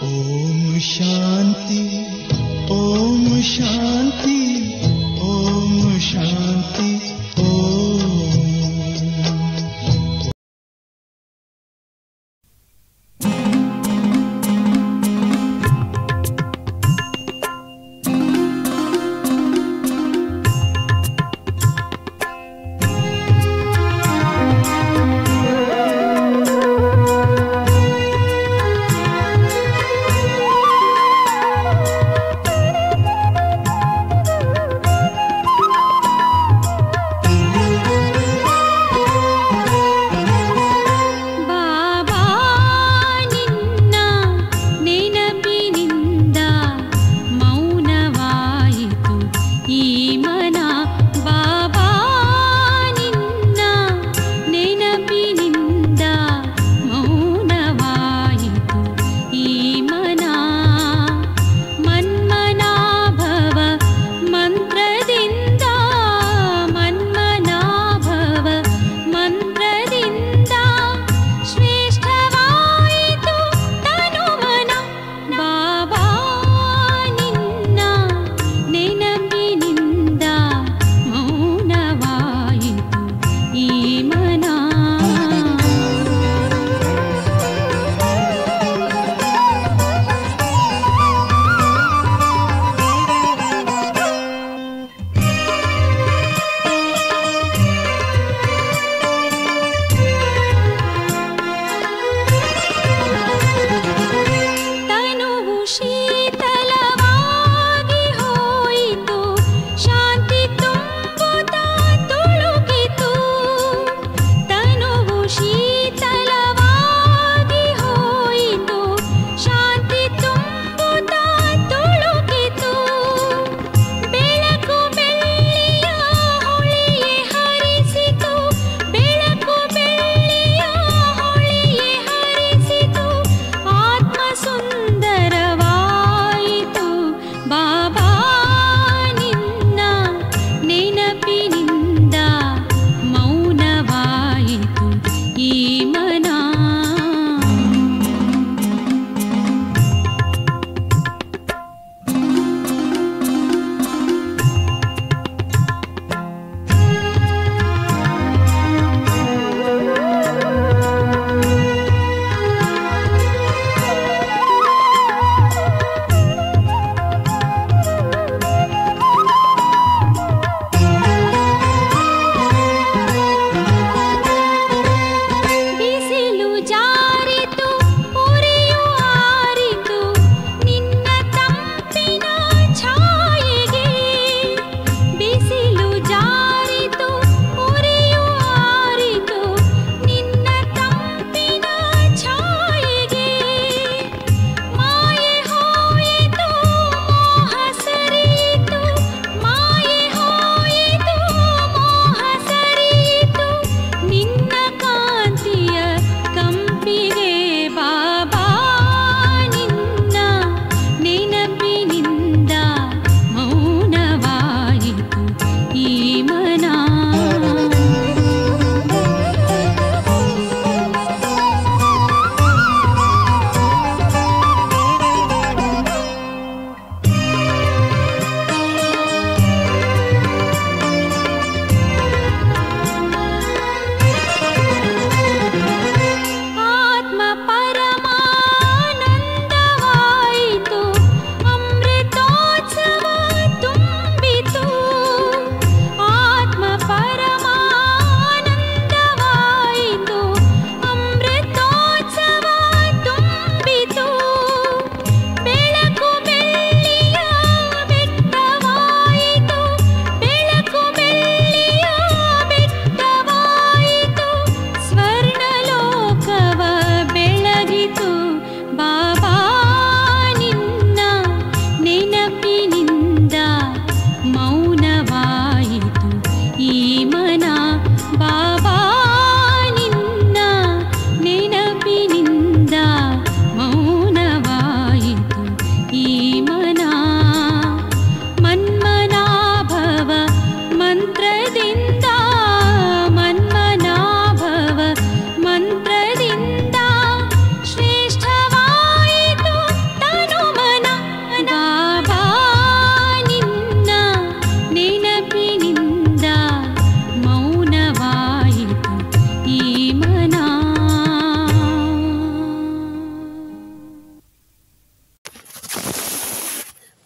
ಓಂ ಶಾಂತಿ ಓಂ ಶಾಂತಿ ಓಂ ಶಾಂತಿ ಓಂ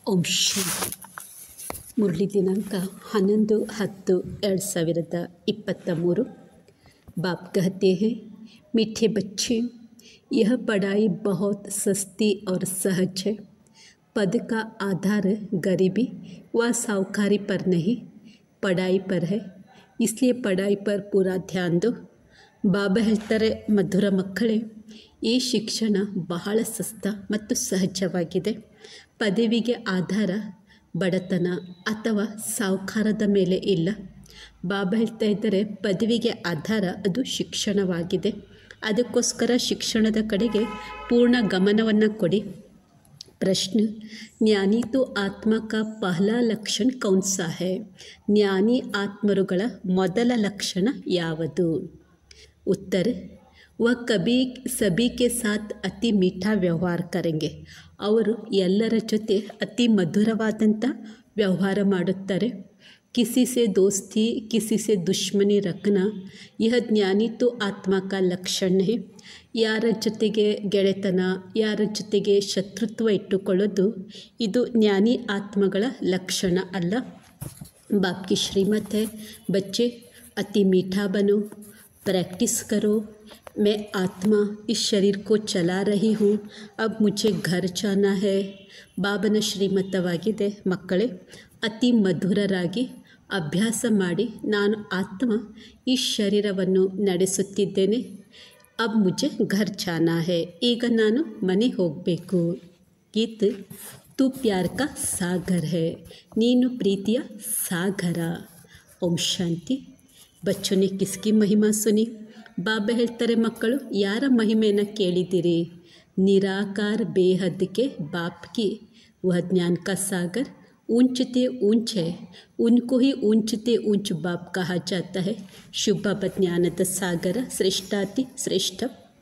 ಓಂ ಶಾಂತಿ ಮುರಳಿ ದಿನಾಂಕ ಹನ್ನೊಂದು ಹತ್ತು ಎರಡು ಸಾವಿರದ ಇಪ್ಪತ್ತ ಮೂರು बाप कहते हैं मीठे बच्चे यह पढ़ाई बहुत सस्ती और सहज है पद का आधार गरीबी व साहूकारी पर नहीं पढ़ाई पर है इसलिए पढ़ाई पर पूरा ध्यान दो ಬಾಬಾ ಹೇಳ್ತಾರೆ ಮಧುರ ಮಕ್ಕಳೇ ಈ ಶಿಕ್ಷಣ ಬಹಳ ಸಸ್ತ ಮತ್ತು ಸಹಜವಾಗಿದೆ ಪದವಿಗೆ ಆಧಾರ ಬಡತನ ಅಥವಾ ಸಾಹುಕಾರದ ಮೇಲೆ ಇಲ್ಲ ಬಾಬಾ ಹೇಳ್ತಾ ಇದ್ದರೆ ಪದವಿಗೆ ಆಧಾರ ಅದು ಶಿಕ್ಷಣವಾಗಿದೆ ಅದಕ್ಕೋಸ್ಕರ ಶಿಕ್ಷಣದ ಕಡೆಗೆ ಪೂರ್ಣ ಗಮನವನ್ನು ಕೊಡಿ प्रश्न ಜ್ಞಾನಿ तो आत्मा का पहला लक्षण कौन सा है ಜ್ಞಾನಿ ಆತ್ಮರುಗಳ ಮೊದಲ ಲಕ್ಷಣ ಯಾವುದು उत्तर वह कभी सभी के साथ ಅತಿ ಮೀಠಾ ವ್ಯವಹಾರ ಕರೆಂಗೆ ಅವರು ಎಲ್ಲರ ಜೊತೆ ಅತಿ ಮಧುರವಾದಂಥ ವ್ಯವಹಾರ ಮಾಡುತ್ತಾರೆ किसी से दोस्ती किसी से दुश्मनी रखना यह ज्ञानी तो आत्मा का लक्षण है ಯಾರ ಜೊತೆಗೆ ಗೆಳೆತನ ಯಾರ ಜೊತೆಗೆ ಶತ್ರುತ್ವ ಇಟ್ಟುಕೊಳ್ಳೋದು ಇದು ಜ್ಞಾನಿ ಆತ್ಮಗಳ ಲಕ್ಷಣ ಅಲ್ಲ ಬಾಪ್ಕಿ ಶ್ರೀಮತ್ है बच्चे अति मीठा बनो प्रैक्टिस करो मैं आत्मा इस शरीर को चला रही हूँ अब मुझे घर जाना है ಬಾಬನ ಶ್ರೀಮತವಾಗಿದೆ ಮಕ್ಕಳೇ ಅತಿ ಮಧುರರಾಗಿ ಅಭ್ಯಾಸ ಮಾಡಿ ನಾನು ಆತ್ಮ ಈ ಶರೀರವನ್ನು ನಡೆಸುತ್ತಿದ್ದೇನೆ ಅಬ್ ಮುಜೆ ಘರ್ ಜಾನಾ ಹೇ ಈಗ ನಾನು ಮನೆ ಹೋಗಬೇಕು ಗೀತ್ ತು ಪ್ಯಾರ್ ಕಾ ಸಾಗರ್ ಹೇ ನೀನು ಪ್ರೀತಿಯ ಸಾಗರ ಓಂ ಶಾಂತಿ ಬಚ್ಚೋನೆ ಕಿಸ್ಕಿ ಮಹಿಮಾ ಸುನಿ ಬಾಬಾ ಹೇಳ್ತಾರೆ ಮಕ್ಕಳು ಯಾರ ಮಹಿಮೆಯನ್ನು ಕೇಳಿದ್ದೀರಿ निराकार बेहद के बाप की वह ज्ञान का सागर ऊंचते ऊंच है उनको ही ऊंचते ऊंच बाप कहा जाता है ಶುಭ ಜ್ಞಾನದ ಸಾಗರ ಶ್ರೇಷ್ಠಾತಿ ಶ್ರೇಷ್ಠ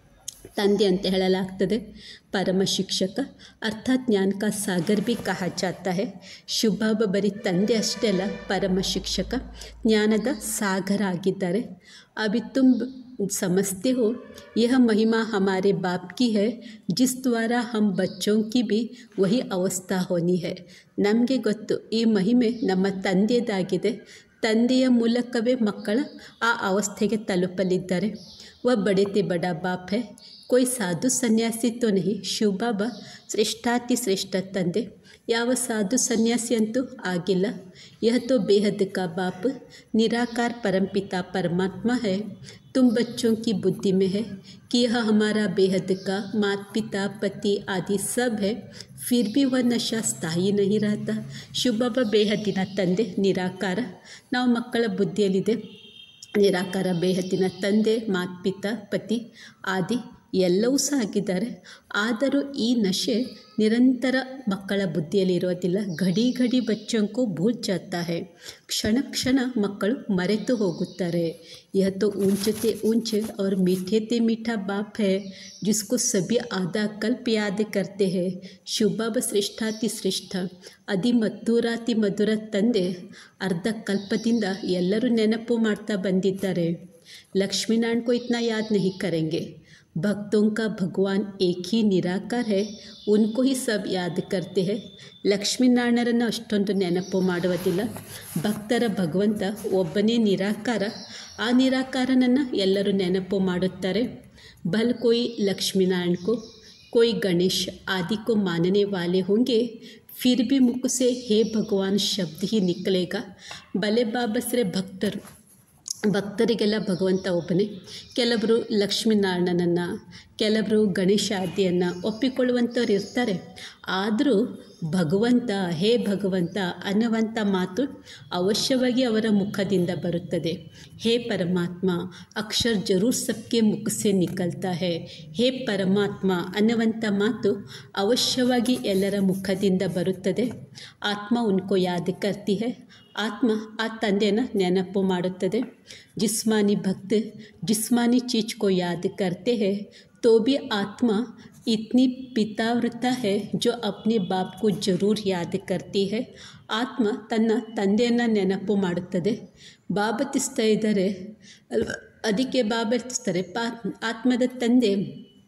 ತಂದೆ ಅಂತ ಹೇಳಲಾಗ್ತದೆ ಪರಮ ಶಿಕ್ಷಕ ಅರ್ಥಾತ್ ಜ್ಞಾನ ಕಾ ಸಾಗರ್ ಭಿ ಕಹ ಜಾತ ಹೈ ಶುಭಾಬ ಬರೀ ತಂದೆ ಅಷ್ಟೇ ಅಲ್ಲ ಪರಮ ಶಿಕ್ಷಕ ಜ್ಞಾನದ ಸಾಗರ ಆಗಿದ್ದಾರೆ ಅಭಿ ತುಂಬ समझते हो यह महिमा हमारे बाप की है जिस द्वारा हम बच्चों की भी वही ಅವಸ್ಥಾ ಹೋನಿ है ನಮಗೆ ಗೊತ್ತು ಈ ಮಹಿಮೆ ನಮ್ಮ ತಂದೆಯದಾಗಿದೆ ತಂದೆಯ ಮೂಲಕವೇ ಮಕ್ಕಳ ಆ ಅವಸ್ಥೆಗೆ ತಲುಪಲಿದ್ದಾರೆ ವ ಬಡೆತೆ ಬಡ ಬಾಪ್ ಹೈ कोई ಸಾಧು ಸನ್ಯಾಸಿ ತೋ ನಹಿ ಶಿವ ಬಾಬಾ ಶ್ರೇಷ್ಠಾತಿ ಶ್ರೇಷ್ಠ ತಂದೆ ಯಾವ ಸಾಧು ಸನ್ಯಾಸಿ ಅಂತೂ ಆಗಿಲ್ಲ यह तो बेहद का बाप निराकार परमपिता परमात्मा है तुम बच्चों की बुद्धि में है कि यह हमारा बेहद का माता पिता पति आदि सब है फिर भी वह नशा ಸ್ಥಾಯಿ नहीं रहता ಶಿವಬಾಬಾ ಬೇಹದ್ದಿನ ತಂದೆ ನಿರಾಕಾರ ನಾವು ಮಕ್ಕಳ ಬುದ್ಧಿಯಲ್ಲಿದೆ ನಿರಾಕಾರ ಬೇಹದ್ದಿನ ತಂದೆ ಮಾತ್ಪಿತ ಪತಿ ಆದಿ ಎಲ್ಲವೂ ಸಹ ಆಗಿದ್ದಾರೆ ಆದರೂ ಈ ನಶೆ ನಿರಂತರ ಮಕ್ಕಳ ಬುದ್ಧಿಯಲ್ಲಿರೋದಿಲ್ಲ ಘಡಿ ಘಡಿ ಬಚ್ಚಂಕು ಭೂಲ್ ಜಾತಾ है ಕ್ಷಣ ಕ್ಷಣ ಮಕ್ಕಳು ಮರೆತು ಹೋಗುತ್ತಾರೆ यह तो ऊंचते ऊंच और मीठे ते मीठा बाप है जिसको सभी आधा कल्प याद करते हैं ಶುಭಾಬ ಶ್ರೇಷ್ಠಾತಿ ಶ್ರೇಷ್ಠ ಅತಿ ಮಧುರಾತಿ ಮಧುರ ತಂದೆ ಅರ್ಧ ಕಲ್ಪದಿಂದ ಎಲ್ಲರೂ ನೆನಪು ಮಾಡ್ತಾ ಬಂದಿದ್ದಾರೆ ಲಕ್ಷ್ಮೀನಾರಾಯಣ को इतना याद नहीं करेंगे भक्तों का भगवान एक ही निराकार है उनको ही सब याद करते हैं ಲಕ್ಷ್ಮೀನಾರಾಯಣರನ್ನು ಅಷ್ಟೊಂದು ನೆನಪು ಮಾಡುವುದಿಲ್ಲ ಭಕ್ತರ ಭಗವಂತ ಒಬ್ಬನೇ ನಿರಾಕಾರ ಆ ನಿರಾಕಾರನನ್ನು ಎಲ್ಲರೂ ನೆನಪು ಮಾಡುತ್ತಾರೆ ಬಲ್ कोई लक्ष्मीनारायण को कोई गणेश आदि को मानने वाले होंगे फिर भी मुख से हे भगवान शब्द ही निकलेगा भले ಬಾಬಸ್ರೆ ಭಕ್ತರು ಭಕ್ತರಿಗೆಲ್ಲ ಭಗವಂತ ಒಬ್ಬನೇ ಕೆಲವರು ಲಕ್ಷ್ಮೀನಾರಾಯಣನನ್ನು ಕೆಲವರು ಗಣೇಶಾದಿಯನ್ನು ಒಪ್ಪಿಕೊಳ್ಳುವಂಥವ್ರು ಇರ್ತಾರೆ ಆದರೂ ಭಗವಂತ ಹೇ ಭಗವಂತ ಅನ್ನುವಂಥ ಮಾತು ಅವಶ್ಯವಾಗಿ ಅವರ ಮುಖದಿಂದ ಬರುತ್ತದೆ ಹೇ ಪರಮಾತ್ಮ ಅಕ್ಷರ್ ಜರೂರ್ ಸಬ್ಕೆ ಮುಖ ಸೆ ನಿಕಲ್ತಾ ಹೇ ಹೇ ಪರಮಾತ್ಮ ಅನ್ನುವಂಥ ಮಾತು ಅವಶ್ಯವಾಗಿ ಎಲ್ಲರ ಮುಖದಿಂದ ಬರುತ್ತದೆ ಆತ್ಮ ಉನ್ಕೋ ಯಾದ್ ಕರ್ತಿ ಹೇ ಆತ್ಮ ಆ ತಂದೆನ ನೆನಪು ಮಾಡುತ್ತದೆ जिस्मानी भक्त जिस्मानी चीज को याद करते हैं तो भी आत्मा इतनी पिताव्रता है जो अपने बाप को जरूर याद करती है ಆತ್ಮ ತನ್ನ ತಂದೆಯನ್ನು ನೆನಪು ಮಾಡುತ್ತದೆ ಬಾಬತಿಸ್ತಾ ಇದ್ದಾರೆ ಅಲ್ವಾ ಅದಕ್ಕೆ ಬಾಬತಿಸ್ತಾರೆ ಪಾ ಆತ್ಮದ ತಂದೆ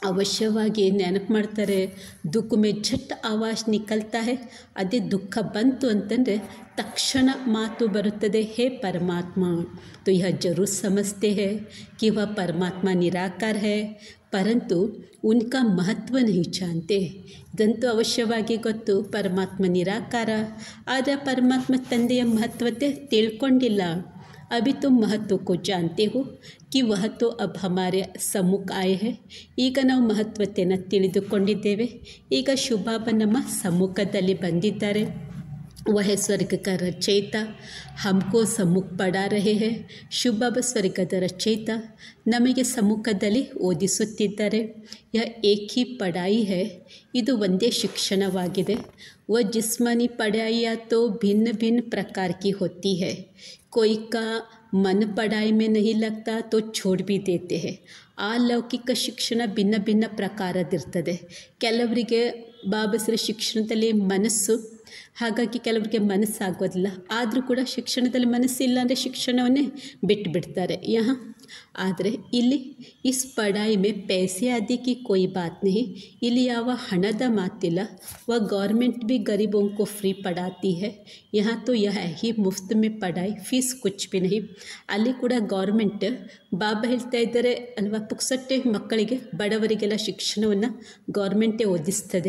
ಅವಶ್ಯವಾಗಿ ನೆನಪು ಮಾಡ್ತಾರೆ ದುಃಖ ಮೇ ಝಟ್ ಆವಾಜ್ ನಿಕಲ್ತಾ ಹೇ ಅದೇ ದುಃಖ ಬಂತು ಅಂತಂದರೆ ತಕ್ಷಣ ಮಾತು ಬರುತ್ತದೆ ಹೇ ಪರಮಾತ್ಮ तो यह जरूर समझते हैं कि वह परमात्मा निराकार है ಪರಂತು ಉನ್ಕಾ ಮಹತ್ವ ನಹಿ ಜಾನ್ತೆ ಇದಂತೂ ಅವಶ್ಯವಾಗಿ ಗೊತ್ತು ಪರಮಾತ್ಮ ನಿರಾಕಾರ ಆದರೆ ಪರಮಾತ್ಮ ತಂದೆಯ ಮಹತ್ವತೆ ತಿಳ್ಕೊಂಡಿಲ್ಲ अभी तुम महत्व को जानते हो कि वह तो अब हमारे ಸಮ್ಮುಖ ಆಯೆ ಹೇ ಈಗ ನಾವು ಮಹತ್ವತೆಯನ್ನು ತಿಳಿದುಕೊಂಡಿದ್ದೇವೆ ಈಗ ಶುಭಾಬ ನಮ್ಮ ಸಮ್ಮುಖದಲ್ಲಿ ಬಂದಿದ್ದಾರೆ वह स्वर्ग का रचयिता हमको ಸಮ್ಮುಖ ಪಡಾ ರಹೆ ಹೇ ಶುಭಾಬ ಸ್ವರ್ಗದ ರಚಯಿತ ನಮಗೆ ಸಮ್ಮುಖದಲ್ಲಿ ಓದಿಸುತ್ತಿದ್ದಾರೆ ಯ ಏಕ್ ಹಿ ಪಡಾಯಿ ಹೇ ಇದು ಒಂದೇ ಶಿಕ್ಷಣವಾಗಿದೆ ವ ಜಿಸ್ಮಾನಿ ಪಡಾಯಿಯ ತೋ ಭಿನ್ನ ಭಿನ್ನ ಪ್ರಕಾರ ಕಿ ಹೋತಿ है कोई का मन पढ़ाई में नहीं लगता तो छोड़ भी देते हैं ಆ ಲೌಕಿಕ ಶಿಕ್ಷಣ ಭಿನ್ನ ಭಿನ್ನ ಪ್ರಕಾರದಿರ್ತದೆ ಕೆಲವರಿಗೆ ಬಾಬಸರ ಶಿಕ್ಷಣದಲ್ಲಿ ಮನಸ್ಸು ಹಾಗಾಗಿ ಕೆಲವರಿಗೆ ಮನಸ್ಸಾಗೋದಿಲ್ಲ ಆದರೂ ಕೂಡ ಶಿಕ್ಷಣದಲ್ಲಿ ಮನಸ್ಸಿಲ್ಲ ಅಂದರೆ ಶಿಕ್ಷಣವನ್ನೇ ಬಿಟ್ಟು ಬಿಡ್ತಾರೆ ಯಹ ಆದರೆ ಇಲ್ಲಿ ಇಸ್ ಪಡಾಯಿ ಮೇ ಪೈಸೆ ಆದಿಕ್ಕೆ ಕೋಯಿ ಬಾತ್ ನಹಿ ಇಲ್ಲಿ ಯಾವ ಹಣದ ಮಾತಿಲ್ಲ ವ ಗೌರ್ಮೆಂಟ್ भी गरीबों को फ्री पढ़ाती है यहाँ तो यह है ही मुफ्त में पढ़ाई फीस कुछ भी नहीं ಅಲ್ಲಿ ಕೂಡ ಗೌರ್ಮೆಂಟ್ ಬಾಬಾ ಹೇಳ್ತಾ ಇದ್ದಾರೆ ಅಲ್ವಾ ಪುಕ್ಸಟ್ಟೆ ಮಕ್ಕಳಿಗೆ ಬಡವರಿಗೆಲ್ಲ ಶಿಕ್ಷಣವನ್ನು ಗೌರ್ಮೆಂಟೇ ಓದಿಸ್ತದೆ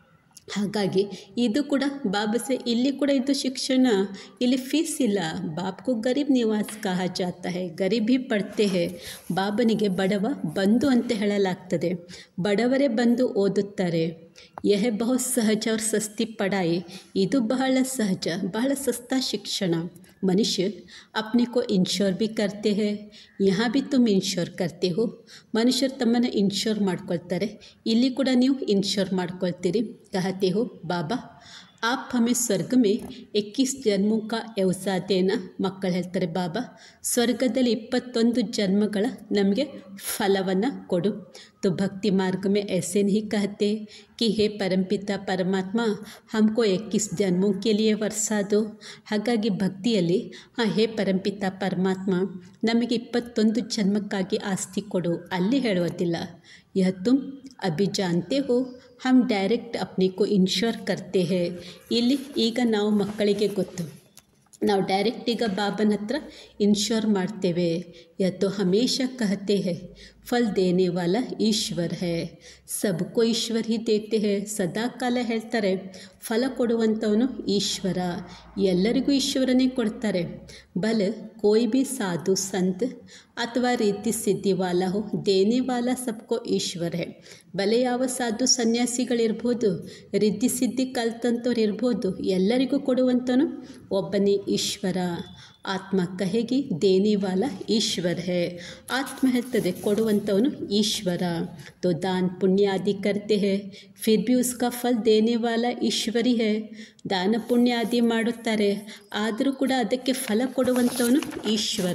ಹಾಗಾಗಿ ಇದು ಕೂಡ ಬಾಬಸೆ ಇಲ್ಲಿ ಕೂಡ ಇದು ಶಿಕ್ಷಣ ಇಲ್ಲಿ ಫೀಸ್ ಇಲ್ಲ ಬಾಬ್ಕು ಗರೀಬ್ ನಿವಾಸ್ ಕಹ ಜಾತ ಹೇ ಗರೀಬ್ ಹಿ ಪಡ್ತೆ ಹೇ ಬಾಬನಿಗೆ ಬಡವ ಬಂಧು ಅಂತ ಹೇಳಲಾಗ್ತದೆ ಬಡವರೇ ಬಂದು ಓದುತ್ತಾರೆ ಯಹ ಬಹು ಸಹಜ ಅವ್ರ ಸಸ್ತಿ ಪಡಾಯಿ ಇದು ಬಹಳ ಸಹಜ ಬಹಳ ಸಸ್ತಾ ಶಿಕ್ಷಣ मनुष्य अपने को इंश्योर भी करते हैं यहाँ भी तुम ಇನ್ಶೋರ್ करते हो ಮನುಷ್ಯರು ತಮ್ಮನ್ನು ಇನ್ಶೋರ್ ಮಾಡ್ಕೊಳ್ತಾರೆ ಇಲ್ಲಿ ಕೂಡ ನೀವು ಇನ್ಶೋರ್ ಮಾಡ್ಕೊಳ್ತೀರಿ ಕಹತೆ ಹೋ ಬಾಬಾ ಆಪ್ ಹಮೆ ಸ್ವರ್ಗ ಮೇ ಎಕ್ಕಿಸ್ ಜನ್ಮೋ ಕಾ ದೇನ ಮಕ್ಕಳು ಹೇಳ್ತಾರೆ ಬಾಬಾ ಸ್ವರ್ಗದಲ್ಲಿ ಇಪ್ಪತ್ತೊಂದು ಜನ್ಮಗಳ ನಮಗೆ ಫಲವನ್ನು ಕೊಡು तो भक्ति मार्ग में ऐसे नहीं कहते कि हे परमपिता परमात्मा हमको इक्कीस जन्मों के लिए वर्षा दो ಹಾಗಾಗಿ ಭಕ್ತಿಯಲ್ಲಿ ಹಾಂ ಹೇ ಪರಂಪಿತ ಪರಮಾತ್ಮ ನಮಗೆ ಇಪ್ಪತ್ತೊಂದು ಜನ್ಮಕ್ಕಾಗಿ ಆಸ್ತಿ ಕೊಡು ಅಲ್ಲಿ ಹೇಳೋದಿಲ್ಲ ಯಹ ತುಮ್ ಅಭಿ ಜಾನ್ತೆ ಹೋ ಹಮ್ ಡೈರೆಕ್ಟ್ ಅಪ್ನೆ ಕೋ ಇನ್ಶೋರ್ ಕರ್ತೆ ಹೇ ಇಲ್ಲಿ ಈಗ ನಾವು ಮಕ್ಕಳಿಗೆ ಗೊತ್ತು ನಾವು ಡೈರೆಕ್ಟ್ ಈಗ ಬಾಬನ ಹತ್ರ ಇನ್ಶೋರ್ ಮಾಡ್ತೇವೆ ಯತ್ತು ಹಮೇಶ ಕಹತೆ ಹೇ ಫಲ್ ದೇನೆ ವಾಲ ಈಶ್ವರ್ ಹೇ ಸಬ್ಕೋ ಈಶ್ವರ್ ಹಿ ದೇತೆ ಹೇ ಸದಾ ಕಾಲ ಹೇಳ್ತಾರೆ ಫಲ ಕೊಡುವಂಥವನು ಈಶ್ವರ ಎಲ್ಲರಿಗೂ ಈಶ್ವರನೇ ಕೊಡ್ತಾರೆ ಬಲ ಕೋಯಿ ಭಿ ಸಾಧು ಸಂತ್ ಅಥವಾ ರೀತಿ ಸಿದ್ಧಿ ವಾಲ ಹೋ ದೇನೆ ವಾಲ ಸಬ್ಕೋ ಈಶ್ವರ ಹೇ ಬಲೆ ಯಾವ ಸಾಧು ಸನ್ಯಾಸಿಗಳಿರ್ಬೋದು ರಿದ್ಧಿ ಸಿದ್ಧಿ ಕಲ್ತಂಥವ್ರು ಇರ್ಬೋದು ಎಲ್ಲರಿಗೂ ಕೊಡುವಂಥವನು ಒಬ್ಬನೇ ಈಶ್ವರ ಆತ್ಮ ಕಹೆಗಿ ದೇನೆ ವಾಲ ಈಶ್ವರ ಹೇ ಆತ್ಮ ಹೇಳ್ತದೆ ಕೊಡುವಂಥವನು ಈಶ್ವರ तो दान पुण्य आदि करते हैं फिर भी उसका फल देने वाला ಈಶ್ವರಿ ಹೇ ದಾನ ಪುಣ್ಯ ಆದಿ ಮಾಡುತ್ತಾರೆ ಆದರೂ ಕೂಡ ಅದಕ್ಕೆ ಫಲ ಕೊಡುವಂಥವನು ಈಶ್ವರ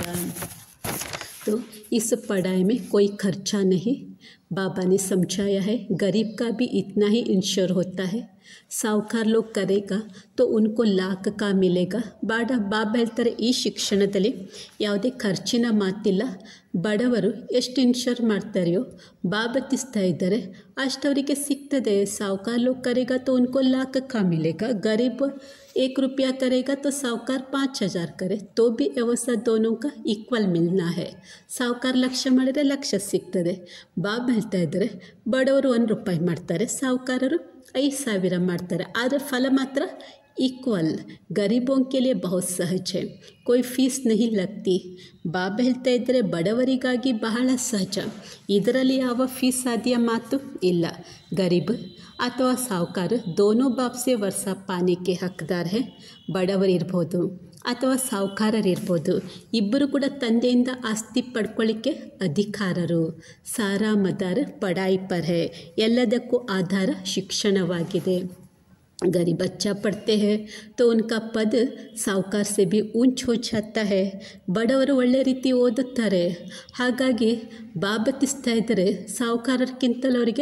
तो इस पढ़ाई में कोई खर्चा नहीं बाबा ने समझाया है गरीब का भी इतना ही इंश्योर होता है ಸಾವುಕಾರ ಲೋಕ್ ಕರೆಗ ತೋ ಉನ್ಕೋ ಲಾಖ ಕಾ ಮಿಲೆಗ ಬಾಡ ಬಾಬಾ ಹೇಳ್ತಾರೆ ಈ ಶಿಕ್ಷಣದಲ್ಲಿ ಯಾವುದೇ ಖರ್ಚಿನ ಮಾತಿಲ್ಲ ಬಡವರು ಎಷ್ಟು ಇನ್ಶೋರ್ ಮಾಡ್ತಾರೆಯೋ ಬಾಬತ್ತಿಸ್ತಾ ಇದ್ದಾರೆ ಅಷ್ಟವರಿಗೆ ಸಿಗ್ತದೆ ಸಾವುಕಾರ ಲೋಕ್ ಕರೆಗ ತೋ ಉನ್ಕೋ ಲಾಖ ಕಾ ಮಿಲೆಗ ಗರೀಬ್ एक रुपया करेगा तो साहूकार पाँच हज़ार करे तो भी व्यवस्था दोनों का ಈಕ್ವಲ್ ಮಿಲ್ನಾ ಹೇ ಸಾವುಕಾರ ಲಕ್ಷ ಮಾಡಿದರೆ ಲಕ್ಷ ಸಿಗ್ತದೆ ಬಾಬಾ ಹೇಳ್ತಾ ಇದ್ದಾರೆ ಬಡವರು ಒಂದು ರೂಪಾಯಿ ಮಾಡ್ತಾರೆ ಸಾಹುಕಾರರು ಐದು ಸಾವಿರ ಮಾಡ್ತಾರೆ ಆದರೆ ಫಲ ಮಾತ್ರ ಈಕ್ವಲ್ ಗರೀಬೋं के लिए बहुत सहज है कोई ಫೀಸ್ नहीं लगती ಬಾಬಾ ಹೇಳ್ತಾ ಇದ್ದರೆ ಬಡವರಿಗಾಗಿ ಬಹಳ ಸಹಜ ಇದರಲ್ಲಿ ಯಾವ ಫೀಸ್ ಆದಿಯ ಮಾತು ಇಲ್ಲ ಗರೀಬ್ ಅಥವಾ ಸಾಹುಕಾರ ದೋನೋ ಬಾಪ್ ಸೆ ವರ್ಷ ಪಾನಿಕೆ ಹಕ್ದಾರ್ ಹೇ ಬಡವರಿರ್ಬೋದು ಅಥವಾ ಸಾಹುಕಾರರಿರ್ಬೋದು ಇಬ್ಬರು ಕೂಡ ತಂದೆಯಿಂದ ಆಸ್ತಿ ಪಡ್ಕೊಳ್ಳಿಕ್ಕೆ ಅಧಿಕಾರರು ಸಾರಾ ಮದಾರ್ ಪಡಾಯಿ ಪರ್ ಹೇ ಎಲ್ಲದಕ್ಕೂ ಆಧಾರ ಶಿಕ್ಷಣವಾಗಿದೆ गरीब अच्छा पढ़ते हैं तो उनका पद ಸಾವುಕಾರ से भी ऊंच हो जाता है ಬಡವರು ಒಳ್ಳೆ ರೀತಿ ಓದುತ್ತಾರೆ ಹಾಗಾಗಿ ಬಾಬತ್ತಿಸ್ತಾ ಇದ್ದರೆ ಸಾಹುಕಾರರಿಗಿಂತಲೂ ಅವರಿಗೆ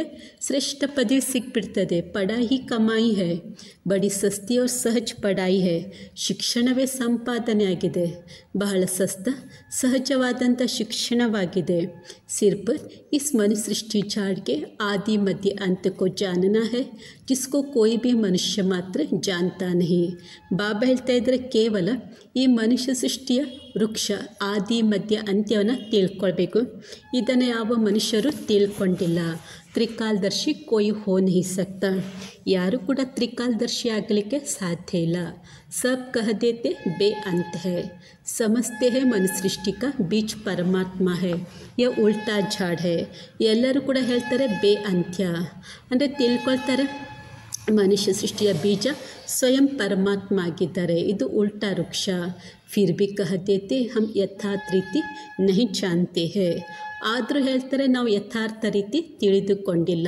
ಶ್ರೇಷ್ಠ ಪದವಿ ಸಿಕ್ಬಿಡ್ತದೆ ಪಡಾಯಿ ಕಮಾಯಿ ಹೇ ಬಡಿ ಸಸ್ತಿ ಅವ್ರ ಸಹಜ ಪಡಾಯಿ ಹೇ ಶಿಕ್ಷಣವೇ ಸಂಪಾದನೆ ಆಗಿದೆ ಬಹಳ ಸಸ್ತ ಸಹಜವಾದಂಥ ಶಿಕ್ಷಣವಾಗಿದೆ ಸಿರ್ಫ इस मनुष्य सृष्टि झाड़ के आदि मध्य अंत को जानना है जिसको कोई भी मनुष्य मात्र जानता नहीं ಬಾಬಾ ಹೇಳ್ತಾ ಇದ್ದರೆ ಕೇವಲ ಈ ಮನುಷ್ಯ ಸೃಷ್ಟಿಯ ವೃಕ್ಷ ಆದಿ ಮಧ್ಯ ಅಂತ್ಯವನ್ನು ತಿಳ್ಕೊಳ್ಬೇಕು ಇದನ್ನು ಯಾವ ಮನುಷ್ಯರು ತಿಳ್ಕೊಂಡಿಲ್ಲ ತ್ರಿಕಾಲದರ್ಶಿ ಕೋಯಿ ಹೋ ನಹಿ ಸಕ್ತ ಯಾರು ಕೂಡ ತ್ರಿಕಾಲದರ್ಶಿ ಆಗಲಿಕ್ಕೆ ಸಾಧ್ಯ ಇಲ್ಲ ಸಬ್ ಕಹ ದೇತೆ ಬೇ ಅಂತ है समझते हैं मन सृष्टि का बीच ಪರಮಾತ್ಮ है ಯ ಉಲ್ಟಾ ಝಾಡ್ है ಎಲ್ಲರೂ ಕೂಡ ಹೇಳ್ತಾರೆ ಬೇ ಅಂತ್ಯ ಅಂದರೆ ತಿಳ್ಕೊಳ್ತಾರೆ ಮನುಷ್ಯ ಸೃಷ್ಟಿಯ ಬೀಜ ಸ್ವಯಂ ಪರಮಾತ್ಮ ಆಗಿದ್ದಾರೆ ಇದು ಉಲ್ಟಾ ವೃಕ್ಷ ಫಿರ್ ಬಿ ಕಹತೇತೆ ಹಮ್ ಯಥಾರ್ಥ ರೀತಿ ನಹಿ ಜಾನ್ತೆ ಹೇ ಆದರೂ ಹೇಳ್ತಾರೆ ನಾವು ಯಥಾರ್ಥ ರೀತಿ ತಿಳಿದುಕೊಂಡಿಲ್ಲ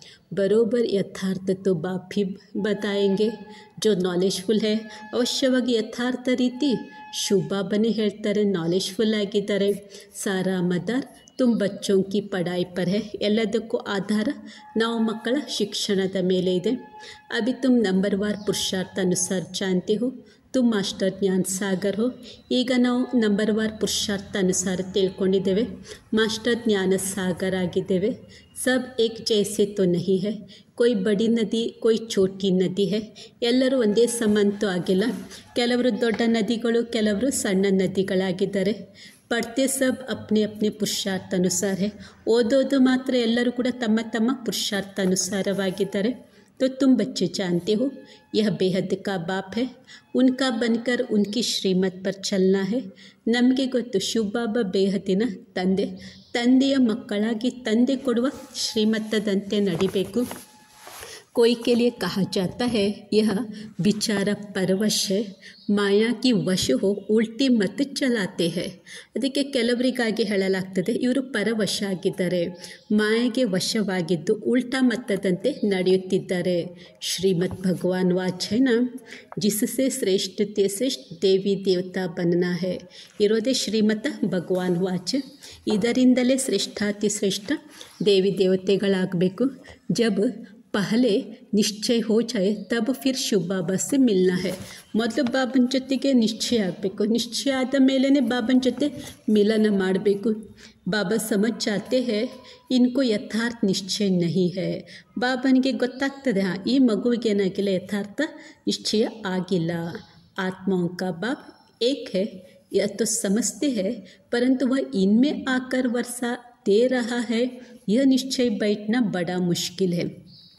ಬರೋಬರ್ ಯಥಾರ್ಥ ತೋ ಬಾಪ್ भी बताएंगे जो ನಾಲೆಜ್ಫುಲ್ है ಅವಶ್ಯವಾಗಿ ಯಥಾರ್ಥ ರೀತಿ ಶುಭಾಬನೇ ಹೇಳ್ತಾರೆ ನಾಲೆಜ್ಫುಲ್ ಆಗಿದ್ದಾರೆ ಸಾರಾ ಮದಾರ್ ತುಮ್ ಬಚ್ಚೋಂ ಕಿ ಪಡಾಯಿ ಪರ್ ಹೇ ಎಲ್ಲದಕ್ಕೂ ಆಧಾರ ನಾವು ಮಕ್ಕಳ ಶಿಕ್ಷಣದ ಮೇಲೆ ಇದೆ ಅಭಿ ತುಮ್ ನಂಬರ್ ವಾರ್ ಪುರುಷಾರ್ಥ ಅನುಸಾರ ಜಾನ್ತೆ ಹೋ ತುಮ್ ಮಾಸ್ಟರ್ ಜ್ಞಾನ್ ಸಾಗರ್ ಹೋ ಈಗ ನಾವು ನಂಬರ್ ವಾರ್ ಪುರುಷಾರ್ಥ ಅನುಸಾರ ತಿಳ್ಕೊಂಡಿದ್ದೇವೆ ಮಾಸ್ಟರ್ ಜ್ಞಾನ ಸಾಗರ್ ಆಗಿದ್ದೇವೆ ಸಬ್ ಏಕ್ ಜೈಸೆ ತೋ ನಹಿ ಹೈ ಕೊಯ್ ಬಡಿ ನದಿ ಕೊಯ್ ಚೋಟಿ ನದಿ ಹೈ ಎಲ್ಲರೂ ಒಂದೇ ಸಮಾನತೂ ಆಗಿಲ್ಲ ಕೆಲವರು ದೊಡ್ಡ ನದಿಗಳು ಕೆಲವರು ಸಣ್ಣ ನದಿಗಳಾಗಿದ್ದಾರೆ ಪಡ್ತೆ ಸಬ್ ಅಪ್ನೆ ಅಪ್ನೆ ಪುರುಷಾರ್ಥ ಅನುಸಾರ ಹೇ ಓದೋದು ಮಾತ್ರ ಎಲ್ಲರೂ ಕೂಡ ತಮ್ಮ ತಮ್ಮ ಪುರುಷಾರ್ಥ ಅನುಸಾರವಾಗಿದ್ದಾರೆ तो तुम बच्चे जानते हो यह बेहद का बाप है उनका बनकर उनकी श्रीमत पर चलना है ನಮಗೆ ಗೊತ್ತು ಶಿವಬಾಬ ಬೇಹದಿನ ತಂದೆ ತಂದೆಯ ಮಕ್ಕಳಾಗಿ ತಂದೆ ಕೊಡುವ ಶ್ರೀಮತದಂತೆ ನಡಿಬೇಕು कोई के लिए कहा जाता है यह बेचारा परवश है ಮಾಯಾ ಕಿ ವಶ ಹೋ ಉಲ್ಟಿ ಮತ ಚಲಾತೆ ಹೇ ಅದಕ್ಕೆ ಕೆಲವರಿಗಾಗಿ ಹೇಳಲಾಗ್ತದೆ ಇವರು ಪರವಶ ಆಗಿದ್ದಾರೆ ಮಾಯೆಗೆ ವಶವಾಗಿದ್ದು ಉಲ್ಟಾ ಮತದಂತೆ ನಡೆಯುತ್ತಿದ್ದಾರೆ ಶ್ರೀಮದ್ ಭಗವಾನ್ ವಾಚನ ಜಿಸಸೆ ಶ್ರೇಷ್ಠತೆ ಶ್ರೇಷ್ಠ ದೇವಿ ದೇವತಾ ಬನ್ನಾ ಹೇ ಇರೋದೇ ಶ್ರೀಮತ ಭಗವಾನ್ ವಾಚ್ ಇದರಿಂದಲೇ ಶ್ರೇಷ್ಠಾತಿ ಶ್ರೇಷ್ಠ ದೇವಿ ದೇವತೆಗಳಾಗಬೇಕು ಜಬ್ ಪಹಲೆ ನಿಶ್ಚಯ ಹೋ ಜಾಯೆ ತಬ್ ಫಿರ್ ಶಿವ ಬಾಬಾ ಸೆ ಮಿಲ್ನಾ ಹೈ ಮೊದಲು ಬಾಬನ ಜೊತೆಗೆ ನಿಶ್ಚಯ ಆಗಬೇಕು ನಿಶ್ಚಯ ಆದ ಮೇಲೇ ಬಾಬನ ಜೊತೆ ಮಿಲನ ಮಾಡಬೇಕು ಬಾಬಾ ಸಮಜ್ ಜಾತೆ ಹೇ ಇನ್ಕೋ ಯಥಾರ್ಥ ನಿಶ್ಚಯ ನಹಿ ಹೈ ಬಾಬನಿಗೆ ಗೊತ್ತಾಗ್ತದೆ ಹಾಂ ಈ ಮಗುವಿಗೆ ಏನಾಗಿಲ್ಲ ಯಥಾರ್ಥ ನಿಶ್ಚಯ ಆಗಿಲ್ಲ ಆತ್ಮಾओं का बाप एक है यह तो समझते हैं परंतु वह इनमें आकर वर्षा दे रहा है यह निश्चय बैठना बड़ा मुश्किल है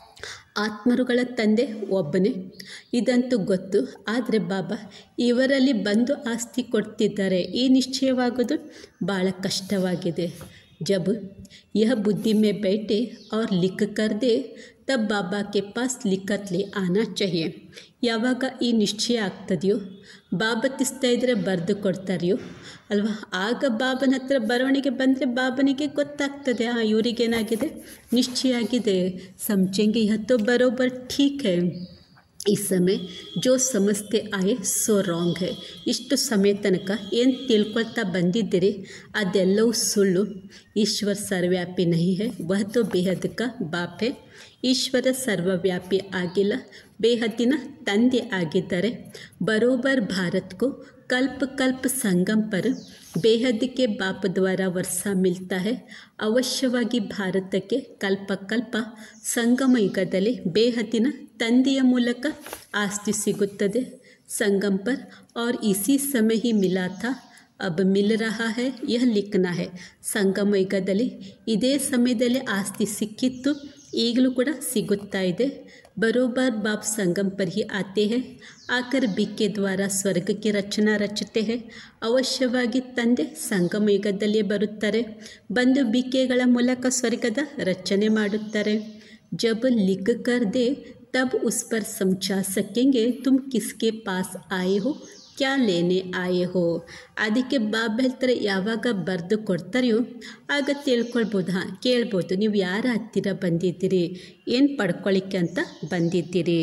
ಆತ್ಮರುಗಳ ತಂದೆ ಒಬ್ಬನೇ ಇದಂತೂ ಗೊತ್ತು ಆದರೆ ಬಾಬಾ ಇವರಲ್ಲಿ ಬಂದು ಆಸ್ತಿ ಕೊಡ್ತಿದ್ದಾರೆ ಈ ನಿಶ್ಚಯವಾಗೋದು ಭಾಳ ಕಷ್ಟವಾಗಿದೆ ಜಬ್ ಯಹ ಬುದ್ಧಿ ಮೇ बैठे और लिख कर दे तब बाबा के पास लिखत ले आना चाहिए ಯಾವಾಗ ಈ ನಿಶ್ಚಯ ಆಗ್ತದೆಯೋ ಬಾಬಾ ತಿಸ್ತಾ ಇದ್ದರೆ ಬರೆದು ಕೊಡ್ತಾರೆಯೋ ಅಲ್ವಾ ಆಗ ಬಾಬನ ಹತ್ರ ಬರವಣಿಗೆ ಬಂದರೆ ಬಾಬನಿಗೆ ಗೊತ್ತಾಗ್ತದೆ ಆ ಇವರಿಗೇನಾಗಿದೆ ನಿಶ್ಚಯ ಆಗಿದೆ ಸಮझेंगे यह तो बरोबर ठीक है ಈ ಸಮಯ ಜೋ ಸಮಸ್ತೆ ಆಯೆ ಸೋ ರಾಂಗ್ ಹೇ ಇಷ್ಟು ಸಮಯ ತನಕ ಏನು ತಿಳ್ಕೊಳ್ತಾ ಬಂದಿದ್ದೀರಿ ಅದೆಲ್ಲವೂ ಸುಳ್ಳು ಈಶ್ವರ್ ಸರ್ವ್ಯಾಪಿ ನಹಿ ಹೇ ವಹ ತೋ ಬೇಹದ್ ಕಾ ಬಾಪ್ ಹೇ ಈಶ್ವರ ಸರ್ವವ್ಯಾಪಿ ಆಗಿಲ್ಲ ಬೇಹದ್ದಿನ ತಂದೆ ಆಗಿದ್ದಾರೆ ಬರೋಬರ್ ಭಾರತ್ಗೂ कल्प कल्प संगम पर बेहद के बाप द्वारा वर्षा मिलता है ಅವಶ್ಯವಾಗಿ ಭಾರತಕ್ಕೆ ಕಲ್ಪ ಕಲ್ಪ ಸಂಗಮ ಯುಗದಲ್ಲಿ ಬೇಹದ್ದಿನ ತಂದೆಯ ಮೂಲಕ ಆಸ್ತಿ ಸಿಗುತ್ತದೆ ಸಂಗಮ್ ಪರ್ और इसी समय ही मिला था अब मिल रहा है यह लिखना है ಸಂಗಮ ಯುಗದಲ್ಲಿ ಇದೇ ಸಮಯದಲ್ಲಿ ಆಸ್ತಿ ಸಿಕ್ಕಿತ್ತು ಈಗಲೂ ಕೂಡ ಸಿಗುತ್ತಾ ಇದೆ बरोबर बाप संगम पर ही आते हैं आकर बी के द्वारा ಸ್ವರ್ಗ की ರಚನಾ ರಚತೆ है ಅವಶ್ಯವಾಗಿ ತಂದೆ ಸಂಗಮ ಯುಗದಲ್ಲೇ ಬರುತ್ತಾರೆ ಬಂದು ಬಿಕೆಗಳ ಮೂಲಕ ಸ್ವರ್ಗದ ರಚನೆ ಮಾಡುತ್ತಾರೆ जब लिख कर दे तब उस पर समझा सकेंगे तुम किसके पास आए हो ಕ್ಯಾ ಲೇನೆ ಆಯೆ ಹೋ ಅದಕ್ಕೆ ಬಾಬಾ ಹೇಳ್ತಾರೆ ಯಾವಾಗ ಬರೆದು ಕೊಡ್ತಾರೆಯೋ ಆಗ ತಿಳ್ಕೊಳ್ಬೋದು ಹಾಂ ಕೇಳ್ಬೋದು ನೀವು ಯಾರ ಹತ್ತಿರ ಬಂದಿದ್ದೀರಿ ಏನು ಪಡ್ಕೊಳ್ಳಿಕ್ಕೆ ಅಂತ ಬಂದಿದ್ದೀರಿ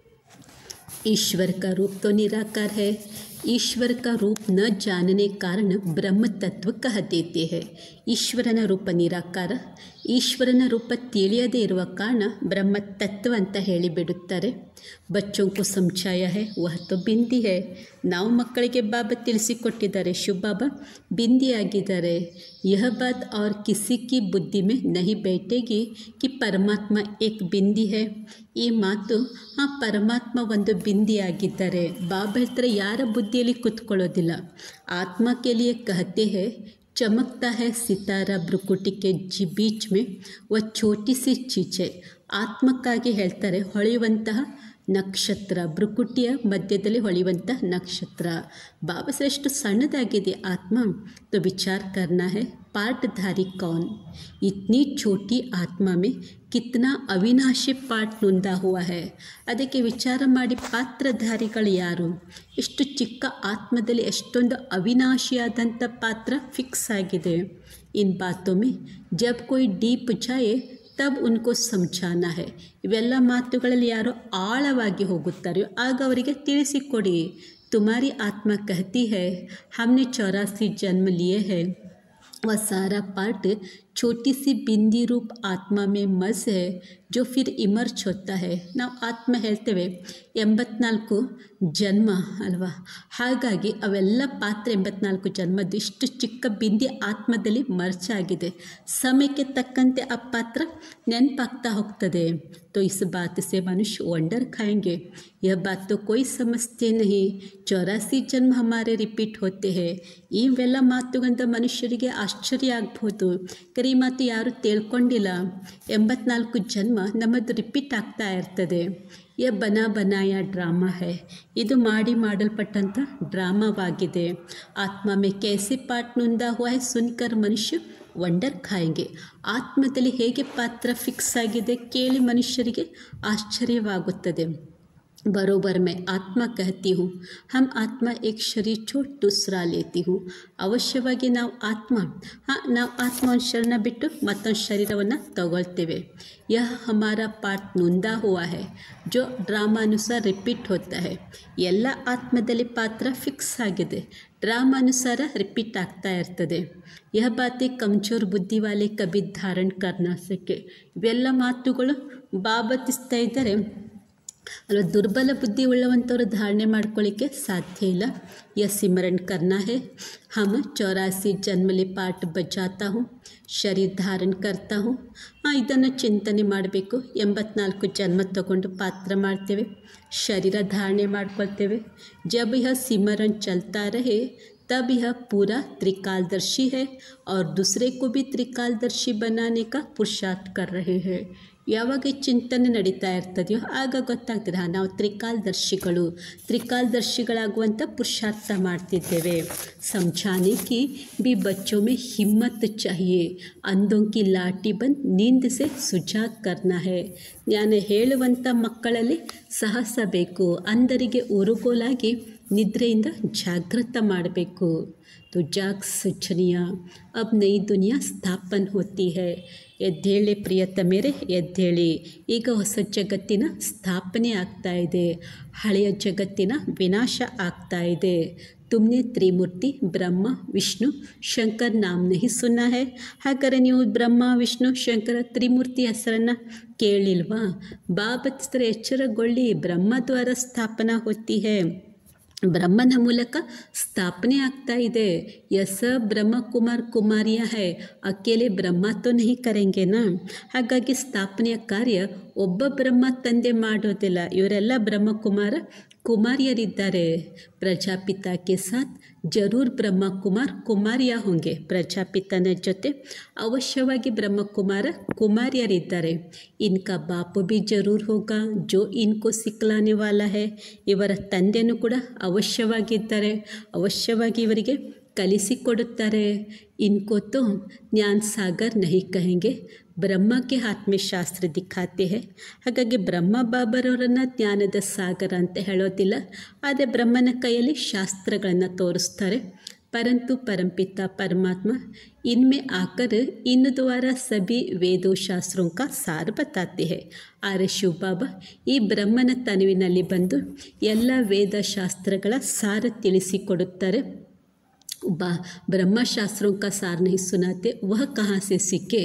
ईश्वर का रूप तो निराकार है ईश्वर का रूप न जानने कारण ब्रह्म तत्व कह देते हैं ಈಶ್ವರನ ರೂಪ ನಿರಾಕಾರ ಈಶ್ವರನ ರೂಪ ತಿಳಿಯದೇ ಇರುವ ಕಾರಣ ಬ್ರಹ್ಮ ತತ್ವ ಅಂತ ಹೇಳಿಬಿಡುತ್ತಾರೆ ಬಚ್ಚೋं को समझाया है वह तो ಬಿಂದಿ है ನಾವು ಮಕ್ಕಳಿಗೆ ಬಾಬಾ ತಿಳಿಸಿಕೊಟ್ಟಿದ್ದಾರೆ ಶಿವಬಾಬಾ ಬಿಂದಿಯಾಗಿದ್ದಾರೆ यह बात और किसी की बुद्धि में नहीं बैठेगी कि ಪರಮಾತ್ಮ ಏಕ್ ಬಿಂದಿ है ಈ ಮಾತು ಆ ಪರಮಾತ್ಮ ಒಂದು ಬಿಂದಿಯಾಗಿದ್ದಾರೆ ಬಾಬಾ ಹೇಳ್ತಾರೆ ಯಾರ ಬುದ್ಧಿಯಲ್ಲಿ ಕೂತ್ಕೊಳ್ಳೋದಿಲ್ಲ ಆತ್ಮ के लिए कहते हैं चमकता है सितारा भ्रुकुटी के ಜಿ ಬೀಚ್ में वह छोटी सी चीज है ಆತ್ಮಕ್ಕಾಗಿ ಹೇಳ್ತಾರೆ ಹೊಳೆಯುವಂತಹ ನಕ್ಷತ್ರ ಭ್ರುಕುಟಿಯ ಮಧ್ಯದಲ್ಲಿ ಹೊಳೆಯುವಂಥ ನಕ್ಷತ್ರ ಬಾಬಾ ಸರ್ ಎಷ್ಟು ಸಣ್ಣದಾಗಿದೆ ಆತ್ಮ तो विचार करना है पार्टधारी कौन इतनी छोटी आत्मा में कितना ಅವಿನಾಶಿ ಪಾರ್ಟ್ ನೊಂದ ಹುआ है ಅದಕ್ಕೆ ವಿಚಾರ ಮಾಡಿ ಪಾತ್ರಧಾರಿಗಳು ಯಾರು ಇಷ್ಟು ಚಿಕ್ಕ ಆತ್ಮದಲ್ಲಿ ಎಷ್ಟೊಂದು ಅವಿನಾಶಿಯಾದಂಥ ಪಾತ್ರ ಫಿಕ್ಸ್ ಆಗಿದೆ ಇನ್ ಬಾತೋ ಮೇ ಜಬ್ ಕೊಯ್ ಡೀಪ್ ಜಾಯೆ ತಬ್ ಉನ್ಕೋ ಸಮझाना है ಇವೆಲ್ಲ ಮಾತುಗಳಲ್ಲಿ ಯಾರೋ ಆಳವಾಗಿ ಹೋಗುತ್ತಾರೆಯೋ ಆಗ ಅವರಿಗೆ ತಿಳಿಸಿಕೊಡಿ ತುಮಾರಿ ಆತ್ಮ कहती है हमने चौरासी जन्म लिए हैं वह सारा पार्ट छोटी सी बिंदी रूप आत्मा में मज है जो फिर इमर्च होता है ನಾವು ಆತ್ಮ ಹೇಳ್ತೇವೆ ಎಂಬತ್ನಾಲ್ಕು ಜನ್ಮ ಅಲ್ವಾ ಹಾಗಾಗಿ ಅವೆಲ್ಲ ಪಾತ್ರ ಎಂಬತ್ನಾಲ್ಕು ಜನ್ಮದ್ದು ಇಷ್ಟು ಚಿಕ್ಕ ಬಿಂದಿ ಆತ್ಮದಲ್ಲಿ ಮರ್ಚ್ ಆಗಿದೆ ಸಮಯಕ್ಕೆ ತಕ್ಕಂತೆ ಆ ಪಾತ್ರ ನೆನಪಾಗ್ತಾ ಹೋಗ್ತದೆ तो इस बात से मनुष्य वंडर खाएंगे यह बात तो कोई समझते नहीं चौरासी जन्म हमारे रिपीट होते हैं ಇವೆಲ್ಲ ಮಾತುಗಳಿಂದ ಮನುಷ್ಯರಿಗೆ ಆಶ್ಚರ್ಯ ಆಗ್ಬೋದು ಕರಿ ಮಾತು ಯಾರು ತಿಳ್ಕೊಂಡಿಲ್ಲ ಎಂಬತ್ನಾಲ್ಕು ಜನ್ಮ ನಮ್ಮದು ರಿಪೀಟ್ ಆಗ್ತಾ ಇರ್ತದೆ ಯ ಬನ ಬನಾಯ ಡ್ರಾಮಾ ಹೈ ಇದು ಮಾಡಿ ಮಾಡಲ್ಪಟ್ಟಂಥ ಡ್ರಾಮಾವಾಗಿದೆ ಆತ್ಮ ಮೇ कैसे पाठ ನುಂದ हुआ है सुनकर ಮನುಷ್ಯ ವಂಡರ್ ಖಾಯಂಗೆ ಆತ್ಮದಲ್ಲಿ ಹೇಗೆ ಪಾತ್ರ ಫಿಕ್ಸ್ ಆಗಿದೆ ಕೇಳಿ ಮನುಷ್ಯರಿಗೆ ಆಶ್ಚರ್ಯವಾಗುತ್ತದೆ बरोबर मैं आत्मा कहती हूँ हम आत्मा एक शरीर छोड़ दूसरा लेती हूँ ಅವಶ್ಯವಾಗಿ ನಾವು ಆತ್ಮ ಹಾಂ ನಾವು ಆತ್ಮ ಒಂದು ಶರಣ ಬಿಟ್ಟು ಮತ್ತೊಂದು ಶರೀರವನ್ನು ತಗೊಳ್ತೇವೆ ಯಹ ಹಮಾರ ಪಾರ್ಟ್ ನೊಂದಾ ಹುआ है जो ಡ್ರಾಮಾನುಸಾರ ರಿಪೀಟ್ ಹೋಗ್ತಾ है ಎಲ್ಲ ಆತ್ಮದಲ್ಲಿ ಪಾತ್ರ ಫಿಕ್ಸ್ ಆಗಿದೆ ಡ್ರಾಮಾನುಸಾರ ರಿಪೀಟ್ ಆಗ್ತಾ ಇರ್ತದೆ ಯಹ ಬಾತೆ ಕಮ್ಚೋರ್ ಬುದ್ಧಿ ವಾಲೆ ಕಬಿ ಧಾರಣ್ ಕರ್ನಾ ಸಕೆ ಇವೆಲ್ಲ ಮಾತುಗಳು ಬಾಬತಿಸ್ತಾ ಇದ್ದರೆ ಅಲ್ವಾ ದುರ್ಬಲ ಬುದ್ಧಿ ಉಳ್ಳವಂಥವ್ರು ಧಾರಣೆ ಮಾಡ್ಕೊಳ್ಳಿಕ್ಕೆ ಸಾಧ್ಯ ಇಲ್ಲ ಯ ಸಿಮರನ್ ಕರ್ನಾ ಹೇ ಹಮ್ ಚೌರಾಸಿ ಜನ್ಮಲಿ ಪಾಠ ಬಜಾತಾ ಹೂँ ಶರೀರ ಧಾರಣ ಕರ್ತಾ ಹೂँ ಹಾಂ ಇದನ್ನು ಚಿಂತನೆ ಮಾಡಬೇಕು ಎಂಬತ್ನಾಲ್ಕು ಜನ್ಮ ತಗೊಂಡು ಪಾತ್ರ ಮಾಡ್ತೇವೆ ಶರೀರ ಧಾರಣೆ ಮಾಡ್ಕೊಳ್ತೇವೆ ಜಬ್ ಯಹ ಸಿಮರನ್ ಚಲ್ತಾ ರಹೆ तब यह पूरा त्रिकालदर्शी है और दूसरे को भी त्रिकालदर्शी बनाने का पुरुषार्थ कर रहे हैं ಯಾವಾಗ ಈ ಚಿಂತನೆ ನಡೀತಾ ಇರ್ತದೆಯೋ ಆಗ ಗೊತ್ತಾಗ್ತದೆ ಹಾಂ ನಾವು ತ್ರಿಕಾಲದರ್ಶಿಗಳು ತ್ರಿಕಾಲದರ್ಶಿಗಳಾಗುವಂಥ ಪುರುಷಾರ್ಥ ಮಾಡ್ತಿದ್ದೇವೆ समझाने की भी बच्चों में हिम्मत चाहिए अंधों की लाठी बंद नींद से ಸುಜಾಗ್ करना है ಜ್ಞಾನ ಹೇಳುವಂಥ ಮಕ್ಕಳಲ್ಲಿ ಸಾಹಸ ಬೇಕು ಅಂಧರಿಗೆ ಉರುಗೋಲಾಗಿ ನಿದ್ರೆಯಿಂದ ಜಾಗೃತ ಮಾಡಬೇಕು तो जाग सज्जनिया अब नई दुनिया स्थापन होती है ಎದ್ದೇಳಿ ಪ್ರಿಯತಮೆರೆ ಎದ್ದೇಳಿ ಈಗ ಹೊಸ ಜಗತ್ತಿನ ಸ್ಥಾಪನೆ ಆಗ್ತಾ ಇದೆ ಹಳೆಯ ಜಗತ್ತಿನ ವಿನಾಶ ಆಗ್ತಾ ಇದೆ ತುಮ್ನೆ ತ್ರಿಮೂರ್ತಿ ಬ್ರಹ್ಮ ವಿಷ್ಣು ಶಂಕರ್ ನಾಮ್ ನಹಿ ಸುನ್ನ ಹೈ ಹಾಗಾದರೆ ನೀವು ಬ್ರಹ್ಮ ವಿಷ್ಣು ಶಂಕರ ತ್ರಿಮೂರ್ತಿ ಹೆಸರನ್ನು ಕೇಳಿಲ್ವಾ ಬಾಬತ್ತರ ಎಚ್ಚರಗೊಳ್ಳಿ ಬ್ರಹ್ಮ ದ್ವಾರ ಸ್ಥಾಪನಾ ಹೋತಿ ಹೈ ಬ್ರಹ್ಮನ ಮೂಲಕ ಸ್ಥಾಪನೆ ಆಗ್ತಾ ಇದೆ ಯಸ ಬ್ರಹ್ಮ ಕುಮಾರ್ ಕುಮಾರಿಯ ಹೈ ಅಕೇಲೆ ಬ್ರಹ್ಮ ತೋ ನಹಿ ಕರೆಂಗೆ ನಾ ಹಾಗಾಗಿ ಸ್ಥಾಪನೆಯ ಕಾರ್ಯ ಒಬ್ಬ ಬ್ರಹ್ಮ ತಂದೆ ಮಾಡೋದಿಲ್ಲ ಇವರೆಲ್ಲ ಬ್ರಹ್ಮಕುಮಾರ ಕುಮಾರಿಯರಿದ್ದಾರೆ ಪ್ರಜಾಪಿತ ಕೆ ಸಾಥ್ ಜರೂರ್ ಬ್ರಹ್ಮ ಕುಮಾರ್ ಕುಮಾರಿಯ ಹೊಂಗೆ ಪ್ರಜಾಪಿತನ ಜೊತೆ ಅವಶ್ಯವಾಗಿ ಬ್ರಹ್ಮಕುಮಾರ ಕುಮಾರಿಯರಿದ್ದಾರೆ ಇನ್ಕಾ ಬಾಪು ಬಿ ಜರೂರ್ ಹೋಗ ಜೋ ಇನ್ಕೋ ಸಿಕ್ಲಾನೆ ವಾಲ ಹೇ ಇವರ ತಂದೆನೂ ಕೂಡ ಅವಶ್ಯವಾಗಿದ್ದಾರೆ ಅವಶ್ಯವಾಗಿ ಇವರಿಗೆ ಕಲಿಸಿಕೊಡುತ್ತಾರೆ ಇನ್ಕೋ ತೋ ಜ್ಞಾನ್ ಸಾಗರ್ ನಹಿ ಕಹೆಂಗೆ ಬ್ರಹ್ಮಕ್ಕೆ ಆತ್ಮೆ ಶಾಸ್ತ್ರ ದಿಖಾತೆ ಹೇ ಹಾಗಾಗಿ ಬ್ರಹ್ಮ ಬಾಬರವರನ್ನು ಜ್ಞಾನದ ಸಾಗರ ಅಂತ ಹೇಳೋದಿಲ್ಲ ಆದರೆ ಬ್ರಹ್ಮನ ಕೈಯಲ್ಲಿ ಶಾಸ್ತ್ರಗಳನ್ನು ತೋರಿಸ್ತಾರೆ परंतु परमपिता परमात्मा इनमें आकर इन द्वारा सभी ವೇದೋ ಶಾಸ್ತ್ರೋं का ಸಾರ बताते हैं ಆರ್ಯ ಶಿವಬಾಬಾ ಈ ಬ್ರಹ್ಮನ ತನುವಿನಲ್ಲಿ ಬಂದು ಎಲ್ಲ ವೇದ ಶಾಸ್ತ್ರಗಳ ಸಾರ ತಿಳಿಸಿಕೊಡುತ್ತಾರೆ बा ब्रह्मशास्त्रों का सार नहीं सुनाते वह कहाँ से सीखे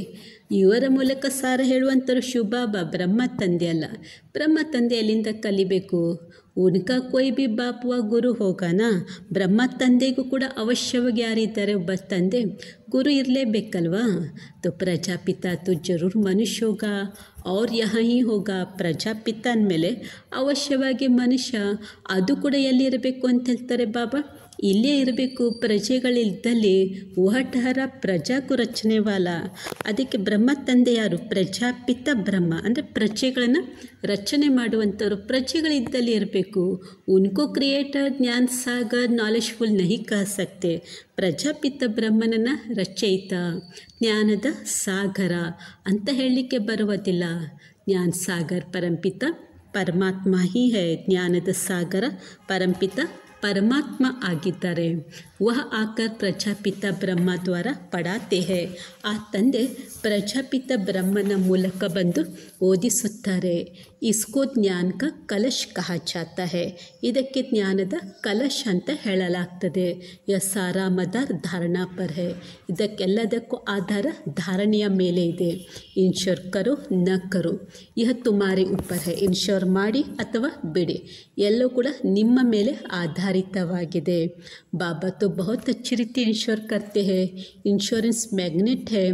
ಇವರ ಮೂಲಕ ಸಾರ ಹೇಳುವಂಥವ್ರು ಶಿವಬಾಬಾ ಬ್ರಹ್ಮ ತಂದೆ ಅಲ್ಲ ಬ್ರಹ್ಮ ತಂದೆ ಎಲ್ಲಿಂದ ಕಲಿಬೇಕು ಉನ್ಕಾ ಕೊಯ್ ಬಿ ಬಾಪ್ ವ ಗುರು ಹೋಗಾನ ಬ್ರಹ್ಮ ತಂದೆಗೂ ಕೂಡ ಅವಶ್ಯವಾಗಿ ಯಾರಿದ್ದಾರೆ ಒಬ್ಬ ತಂದೆ ಗುರು ಇರಲೇಬೇಕಲ್ವಾ तो ಪ್ರಜಾಪಿತ तो ಜರೂರ್ ಮನುಷ್ಯ ಹೋಗ ಅವ್ರ ಯಹ ಹಿ ಹೋಗ ಪ್ರಜಾಪಿತ ಅಂದಮೇಲೆ ಅವಶ್ಯವಾಗಿ ಮನುಷ್ಯ ಅದು ಕೂಡ ಎಲ್ಲಿರಬೇಕು ಅಂತ ಹೇಳ್ತಾರೆ ಬಾಬಾ ಇಲ್ಲೇ ಇರಬೇಕು ಪ್ರಜೆಗಳಿದ್ದಲ್ಲಿ ವಹಟಹರ ಪ್ರಜಾಕು ರಚನೆ ವಾಲ ಅದಕ್ಕೆ ಬ್ರಹ್ಮ ತಂದೆ ಯಾರು ಪ್ರಜಾಪಿತ ಬ್ರಹ್ಮ ಅಂದರೆ ಪ್ರಜೆಗಳನ್ನು ರಚನೆ ಮಾಡುವಂಥವ್ರು ಪ್ರಜೆಗಳಿದ್ದಲ್ಲಿ ಇರಬೇಕು ಉನ್ಕೋ ಕ್ರಿಯೇಟರ್ ಜ್ಞಾನ ಸಾಗರ್ ನಾಲೆಜ್ಫುಲ್ ನಹಿ ಕಹ ಸಕ್ತೆ ಪ್ರಜಾಪಿತ ಬ್ರಹ್ಮನನ್ನು ರಚಯಿತ ಜ್ಞಾನದ ಸಾಗರ ಅಂತ ಹೇಳಲಿಕ್ಕೆ ಬರುವುದಿಲ್ಲ ಜ್ಞಾನ ಸಾಗರ್ ಪರಂಪಿತ ಪರಮಾತ್ಮ ಹಿ ಹೇ ಜ್ಞಾನದ ಸಾಗರ ಪರಂಪಿತ ಪರಮಾತ್ಮ ಆಗಿದ್ದಾರೆ ವಹ ಆಕರ್ ಪ್ರಜಾಪಿತ ಬ್ರಹ್ಮ ದ್ವಾರ ಪಡಾತೆ ಹೇ ಆ ತಂದೆ ಪ್ರಜಾಪಿತ ಬ್ರಹ್ಮನ ಮೂಲಕ ಬಂದು ಓದಿಸುತ್ತಾರೆ ಇಸ್ಕೋ ಜ್ಞಾನ ಕ ಕಲಶ್ ಕಹ ಜಾತ ಹೇ ಇದಕ್ಕೆ ಜ್ಞಾನದ ಕಲಶ್ ಅಂತ ಹೇಳಲಾಗ್ತದೆ ಯ ಸಾರಾ ಮದಾರ್ ಧಾರಣಾ ಪರ್ ಹೇ ಇದಕ್ಕೆಲ್ಲದಕ್ಕೂ ಆಧಾರ ಧಾರಣೆಯ ಮೇಲೆ ಇದೆ ಇನ್ಶೋರ್ ಕರೋ ನ ಕರೋ ಯಹ ತುಮಾರಿ ಉಪ್ಪರ್ ಹೇ ಇನ್ಶೋರ್ ಮಾಡಿ ಅಥವಾ ಬಿಡಿ ಎಲ್ಲವೂ ಕೂಡ ನಿಮ್ಮ ಮೇಲೆ ಆಧಾರಿತವಾಗಿದೆ ಬಾಬಾ तो बहुत अच्छी रीति इंश्योर करते हैं इंश्योरेंस मैग्नेट है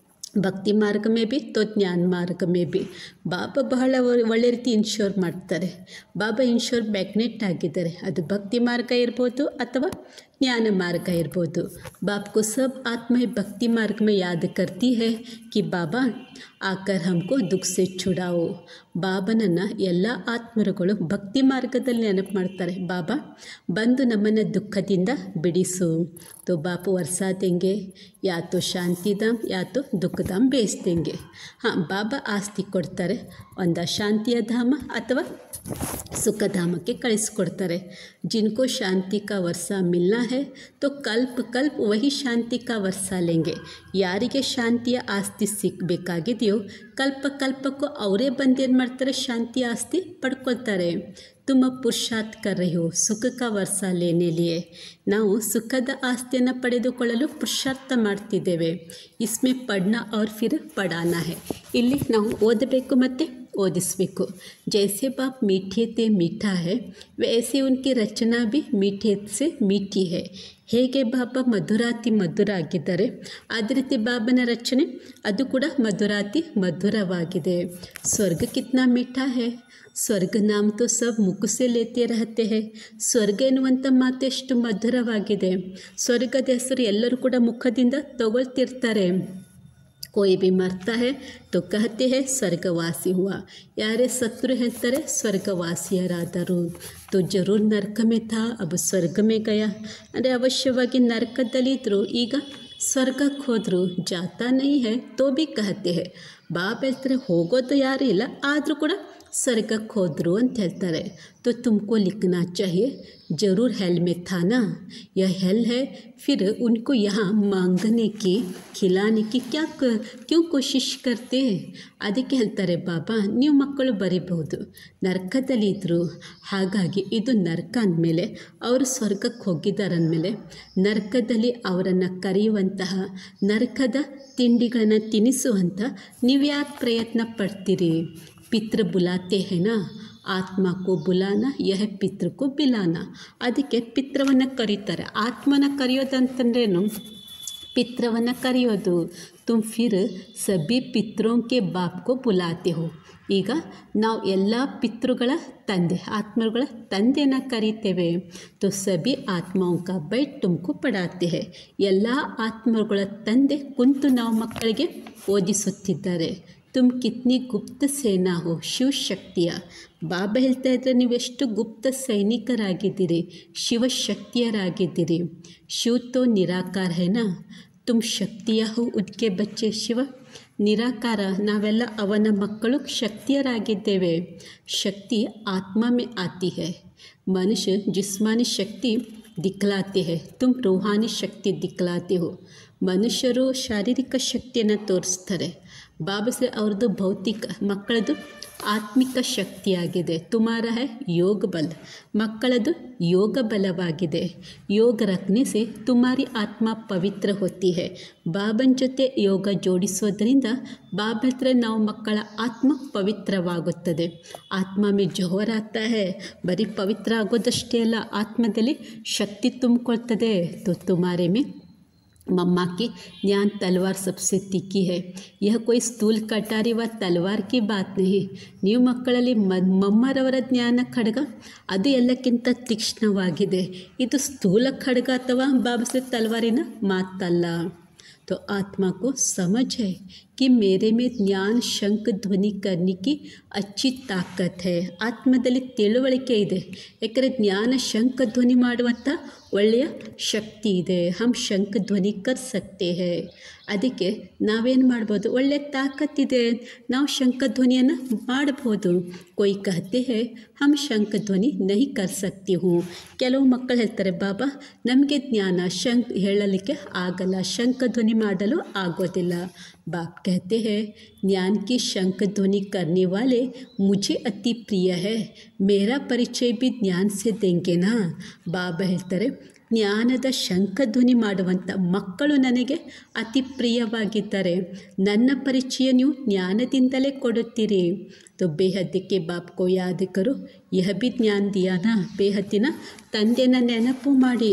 ಭಕ್ತಿ ಮಾರ್ಗ ಮೇ ಬಿ ತೋ ಜ್ಞಾನ ಮಾರ್ಗ ಮೇ ಬಿ ಬಾಬಾ ಬಹಳ ಒಳ್ಳೆ ರೀತಿ ಇನ್ಶೋರ್ ಮಾಡ್ತಾರೆ ಬಾಬಾ ಇನ್ಶೋರ್ ಮ್ಯಾಗ್ನೆಟ್ ಆಗಿದ್ದಾರೆ ಅದು ಭಕ್ತಿ ಮಾರ್ಗ ಇರ್ಬೋದು ಅಥವಾ ಜ್ಞಾನ ಮಾರ್ಗ ಇರ್ಬೋದು ಬಾಪ್को सब आत्मा भक्ति मार्ग में याद करती है कि बाबा ಆಕರ್ ಹಮ್ಕೋ ದುಃಖ ಸೆ ಚುಡಾವು ಬಾಬನನ್ನು ಎಲ್ಲ ಆತ್ಮರುಗಳು ಭಕ್ತಿ ಮಾರ್ಗದಲ್ಲಿ ನೆನಪು ಮಾಡ್ತಾರೆ ಬಾಬಾ ಬಂದು ನಮ್ಮನ್ನು ದುಃಖದಿಂದ ಬಿಡಿಸು तो बाप वर्षा देंगे या तो ಶಾಂತಿಧಾಮ್ ಯಾ ತೋ ದುಃಖಧಾಮ್ ಬೇಯಿಸ್ದಂಗೆ ಹಾಂ ಬಾಬಾ ಆಸ್ತಿ ಕೊಡ್ತಾರೆ ಒಂದ ಶಾಂತಿಯ ಧಾಮ ಅಥವಾ ಸುಖಧಾಮಕ್ಕೆ ಕಳಿಸ್ಕೊಡ್ತಾರೆ जिनको ಶಾಂತಿ का ವರ್ಷ ಮಿಲ್ನಾ है तो ಕಲ್ಪ ಕಲ್ಪ ವಹಿ ಶಾಂತಿ का ವರ್ಷ ಲೆಂಗೆ ಯಾರಿಗೆ ಶಾಂತಿಯ ಆಸ್ತಿ ಸಿಗಬೇಕಾಗಿದೆಯೋ ಕಲ್ಪ ಕಲ್ಪಕ್ಕೂ ಅವರೇ ಬಂದು ಏನು ಮಾಡ್ತಾರೆ ಶಾಂತಿ ಆಸ್ತಿ ಪಡ್ಕೊಳ್ತಾರೆ ತುಂಬ ಪುರುಷಾರ್ಥ ಕರ್ ರಹಿ ಹೋ ಸುಖಕ ವರ್ಷ ಲೇನೆ ಲಿಯೆ ನಾವು ಸುಖದ ಆಸ್ತಿಯನ್ನು ಪಡೆದುಕೊಳ್ಳಲು ಪುರುಷಾರ್ಥ ಮಾಡ್ತಿದ್ದೇವೆ ಇಸ್ಮೆ ಪಡ್ನ ಅವ್ರ ಫಿರ್ ಪಡಾನ ಹೇ ಇಲ್ಲಿ ನಾವು ಓದಬೇಕು ಮತ್ತು ಓದಿಸಬೇಕು ಜೈಸೆ ಬಾಪ್ ಮೀಠೆ ತೆ ಮೀಠಾ है वैसे उनकी रचना भी मीठे से मीठी है ಹೇಗೆ ಬಾಬಾ ಮಧುರಾತಿ ಮಧುರ ಆಗಿದ್ದಾರೆ ಅದೇ ರೀತಿ ಬಾಬನ ರಚನೆ ಅದು ಕೂಡ ಮಧುರಾತಿ ಮಧುರವಾಗಿದೆ ಸ್ವರ್ಗ ಕಿತ್ನಾ ಮೀಠಾ ಹೇ ಸ್ವರ್ಗ ನಾಮ್ ತೋ ಸಬ್ ಮುಖಸೆ ಲೇತೆ ರಹತೆ ಹೇ ಸ್ವರ್ಗ ಎನ್ನುವಂಥ ಮಾತು ಎಷ್ಟು ಮಧುರವಾಗಿದೆ ಸ್ವರ್ಗದ ಹೆಸರು ಎಲ್ಲರೂ ಕೂಡ ಮುಖದಿಂದ ತಗೊಳ್ತಿರ್ತಾರೆ कोई भी मरता है तो कहते हैं स्वर्गवासी हुआ ಯಾರೇ ಸತ್ರು ಹೇಳ್ತಾರೆ ಸ್ವರ್ಗವಾಸಿಯರಾದರು तो जरूर ನರ್ಕ में था अब ಸ್ವರ್ಗ में गया ಅಂದರೆ ಅವಶ್ಯವಾಗಿ ನರಕದಲ್ಲಿದ್ದರು ಈಗ ಸ್ವರ್ಗಕ್ಕೆ ಹೋದರು ಜಾತಾ ನೈ ಹೇ ತೋ ಬಿ ಕಹತೆ ಹೇ ಬಾಬ್ ಹೇಳ್ತಾರೆ ಹೋಗೋದು ಯಾರೂ ಇಲ್ಲ ಆದರೂ ಕೂಡ ಸ್ವರ್ಗಕ್ಕೆ ಹೋದರು ಅಂತ ಹೇಳ್ತಾರೆ तो तुमको लिखना चाहिए ज़रूर हेल में था ना यह हेल है फिर उनको यहाँ मांगने की खिलाने की क्या क्यों कोशिश करते ಅದಕ್ಕೆ ಹೇಳ್ತಾರೆ ಬಾಬಾ ನೀವು ಮಕ್ಕಳು ಬರೀಬಹುದು ನರ್ಕದಲ್ಲಿ ಇದ್ದರು ಹಾಗಾಗಿ ಇದು ನರ್ಕ ಅಂದಮೇಲೆ ಅವರು ಸ್ವರ್ಗಕ್ಕೆ ಹೋಗಿದ್ದಾರೆ ಅಂದಮೇಲೆ ನರ್ಕದಲ್ಲಿ ಅವರನ್ನು ಕರೆಯುವಂತಹ ನರ್ಕದ ತಿಂಡಿಗಳನ್ನು ತಿನ್ನಿಸುವಂಥ ನೀವ್ಯಾಕೆ ಪ್ರಯತ್ನ ಪಡ್ತೀರಿ ಪಿತೃ ಬುಲಾತೆ ಹೇನಾ ಆತ್ಮ ಕೋ ಬುಲಾನ ಯಹ ಪಿತೃ ಕೋ ಬಿಲಾನ ಅದಕ್ಕೆ ಪಿತ್ರವನ್ನು ಕರೀತಾರೆ ಆತ್ಮನ ಕರೆಯೋದಂತಂದ್ರೇನು ಪಿತ್ರವನ್ನು ಕರೆಯೋದು ತುಮ್ ಫಿರ್ ಸಭಿ ಪಿತ್ರೋಂಕೆ ಬಾಪ್ಕೋ ಬುಲಾತೆ ಹೋ ಈಗ ನಾವು ಎಲ್ಲ ಪಿತೃಗಳ ತಂದೆ ಆತ್ಮಗಳ ತಂದೆನ ಕರೀತೇವೆ ತೋ ಸಭಿ ಆತ್ಮಾಂಕ ಬೈಟ್ ತುಮಕು ಪಡಾತೆ ಹೇ ಎಲ್ಲ ಆತ್ಮಗಳ ತಂದೆ ಕುಂತು ನಾವು ಮಕ್ಕಳಿಗೆ ಓದಿಸುತ್ತಿದ್ದಾರೆ ತುಮ್ ಕಿತ್ನಿ ಗುಪ್ತ ಸೇನಾ ಹೋ ಶಿವಶಕ್ತಿಯ ಬಾಬಾ ಹೇಳ್ತಾ ಇದ್ರೆ ನೀವೆಷ್ಟು ಗುಪ್ತ ಸೈನಿಕರಾಗಿದ್ದೀರಿ ಶಿವಶಕ್ತಿಯರಾಗಿದ್ದೀರಿ ಶಿವ ತೋ ನಿರಾಕಾರ ಹೇನಾ ತುಮ್ ಶಕ್ತಿಯ ಹೋ ಉದ್ಕೆ ಬಚ್ಚೆ ಶಿವ ನಿರಾಕಾರ ನಾವೆಲ್ಲ ಅವನ ಮಕ್ಕಳು ಶಕ್ತಿಯರಾಗಿದ್ದೇವೆ ಶಕ್ತಿ ಆತ್ಮ ಮೇ ಆತಿ ಹೈ ಮನುಷ್ಯ ಜಿಸ್ಮಾನಿ ಶಕ್ತಿ ದಿಕ್ಲಾತೆ ಹೈ ತುಮ್ ರೂಹಾನಿ ಶಕ್ತಿ ದಿಕ್ಲಾತೆ ಹೋ ಮನುಷ್ಯರು ಶಾರೀರಿಕ ಶಕ್ತಿಯನ್ನು ತೋರಿಸ್ತಾರೆ ಬಾಬಾ ಅವ್ರದ್ದು ಭೌತಿಕ ಮಕ್ಕಳದು ಆತ್ಮಿಕ ಶಕ್ತಿಯಾಗಿದೆ ತುಮಾರ ಹೈ ಯೋಗ ಬಲ ಮಕ್ಕಳದು ಯೋಗ ಬಲವಾಗಿದೆ ಯೋಗ ರಖನೆ ಸೆ ತುಮಾರಿ ಆತ್ಮ ಪವಿತ್ರ ಹೋತಿ ಹೈ ಬಾಬನ ಜೊತೆ ಯೋಗ ಜೋಡಿಸೋದ್ರಿಂದ ಬಾಬಾ ಹತ್ರ ನಾವು ಮಕ್ಕಳ ಆತ್ಮ ಪವಿತ್ರವಾಗುತ್ತದೆ ಆತ್ಮ ಮೇ ಜೋಹರ್ ಆಗ್ತಾ ಹೈ ಬರೀ ಪವಿತ್ರ ಆಗೋದಷ್ಟೇ ಅಲ್ಲ ಆತ್ಮದಲ್ಲಿ ಶಕ್ತಿ ತುಂಬಿಕೊಳ್ತದೆ तो तुम्हारे में मम्मा की ज्ञान तलवार सबसे तीखी है यह कोई ಸ್ಥೂಲ ಕಟಾರಿ ವ ತಲವಾರ್ ಕಿ ಬಾತ್ ನಹಿ ನೀವು ಮಕ್ಕಳಲ್ಲಿ ಮ ಮಮ್ಮರವರ ಜ್ಞಾನ ಖಡ್ಗ ಅದು ಎಲ್ಲಕ್ಕಿಂತ ತೀಕ್ಷ್ಣವಾಗಿದೆ ಇದು ಸ್ಥೂಲ ಖಡ್ಗ ಅಥವಾ ಬಾಬಸೆ ತಲವಾರಿನ ಮಾತಲ್ಲ तो आत्मा को समझ है कि मेरे में ज्ञान ಶಂಖ ಧ್ವನಿ करने की अच्छी ತಾಕತ್ है ಆತ್ಮದಲ್ಲಿ ತಿಳುವಳಿಕೆ ಇದೆ ಯಾಕಂದರೆ ಜ್ಞಾನ ಶಂಖ ಧ್ವನಿ ಮಾಡುವಂಥ ಒಳ್ಳೆಯ ಶಕ್ತಿ ಇದೆ ಹಮ್ ಶಂಖ ಧ್ವನಿ ಕರ್ ಸಕ್ತೆ ಹೇ ಅದಕ್ಕೆ ನಾವೇನು ಮಾಡ್ಬೋದು ಒಳ್ಳೆಯ ತಾಕತ್ತಿದೆ ನಾವು ಶಂಖ ಧ್ವನಿಯನ್ನು ಮಾಡ್ಬೋದು ಕೊಯ್ ಕಹತೆ ಹೇ ಹಮ್ ಶಂಖ ಧ್ವನಿ ನಹಿ ಕರ್ ಸಕ್ತಿ ಹೂँ ಕೆಲವು ಮಕ್ಕಳು ಹೇಳ್ತಾರೆ ಬಾಬಾ ನಮಗೆ ಜ್ಞಾನ ಶಂಖ ಹೇಳಲಿಕ್ಕೆ ಆಗಲ್ಲ ಶಂಖ ಧ್ವನಿ ಮಾಡಲು ಆಗೋದಿಲ್ಲ बाप कहते हैं ज्ञान की शंख ध्वनि करने वाले मुझे अति प्रिय है मेरा परिचय भी ज्ञान से देंगे ना ಬಾಬಾ ಹೇಳ್ತಾರೆ ಜ್ಞಾನದ ಶಂಖ ಧ್ವನಿ ಮಾಡುವಂಥ ಮಕ್ಕಳು ನನಗೆ ಅತಿ ಪ್ರಿಯವಾಗಿದ್ದಾರೆ ನನ್ನ ಪರಿಚಯ ನೀವು ಜ್ಞಾನದಿಂದಲೇ ಕೊಡುತ್ತೀರಿ तो बेहद के बाप को याद करो यह भी ज्ञान दिया ना ಬೇಹದ್ದಿನ ತಂದೆನ ನೆನಪು ಮಾಡಿ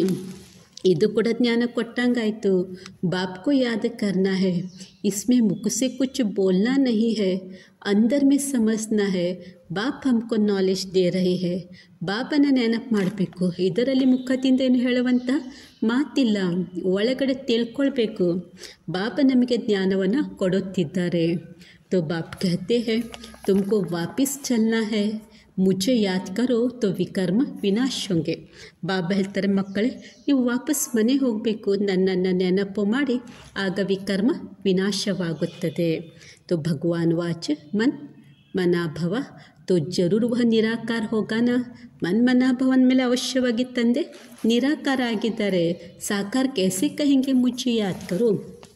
ಇದು ಕೂಡ ಜ್ಞಾನ ಕೊಟ್ಟಂಗಾಯಿತು बाप को याद करना है इसमें मुख से कुछ बोलना नहीं है अंदर में समझना है ಬಾಪ್ ಹಮ್ಕೊ ನಾಲೆಜ್ ದೇ ರಹೆ ಹೇ ಬಾಬನ ನೆನಪು ಮಾಡಬೇಕು ಇದರಲ್ಲಿ ಮುಖದಿಂದ ಏನು ಹೇಳುವಂಥ ಮಾತಿಲ್ಲ ಒಳಗಡೆ ತಿಳ್ಕೊಳ್ಬೇಕು ಬಾಬಾ ನಮಗೆ ಜ್ಞಾನವನ್ನು ಕೊಡುತ್ತಿದ್ದಾರೆ तो बाप कहते हैं तुमको वापस चलना है ಮುಚ್ಚೆ ಯಾದ್ ಕರೋ ತೋ ವಿಕರ್ಮ ವಿನಾಶ್ ಹೋಂಗೆ ಬಾಬಾ ಹೇಳ್ತಾರೆ ಮಕ್ಕಳೇ ನೀವು ವಾಪಸ್ ಮನೆ ಹೋಗಬೇಕು ನನ್ನನ್ನು ನೆನಪು ಮಾಡಿ ಆಗ ವಿಕರ್ಮ ವಿನಾಶವಾಗುತ್ತದೆ तो भगवान वाच मन ಮನಾಭವ तो ಜರೂರ್ ವಹ ನಿರಾಕಾರ ಹೋಗಾನ ಮನ್ ಮನಾಭವನ ಮೇಲೆ ಅವಶ್ಯವಾಗಿ ತಂದೆ ನಿರಾಕಾರ ಆಗಿದ್ದಾರೆ ಸಾಕಾರ कैसे कहेंगे मुझे याद करो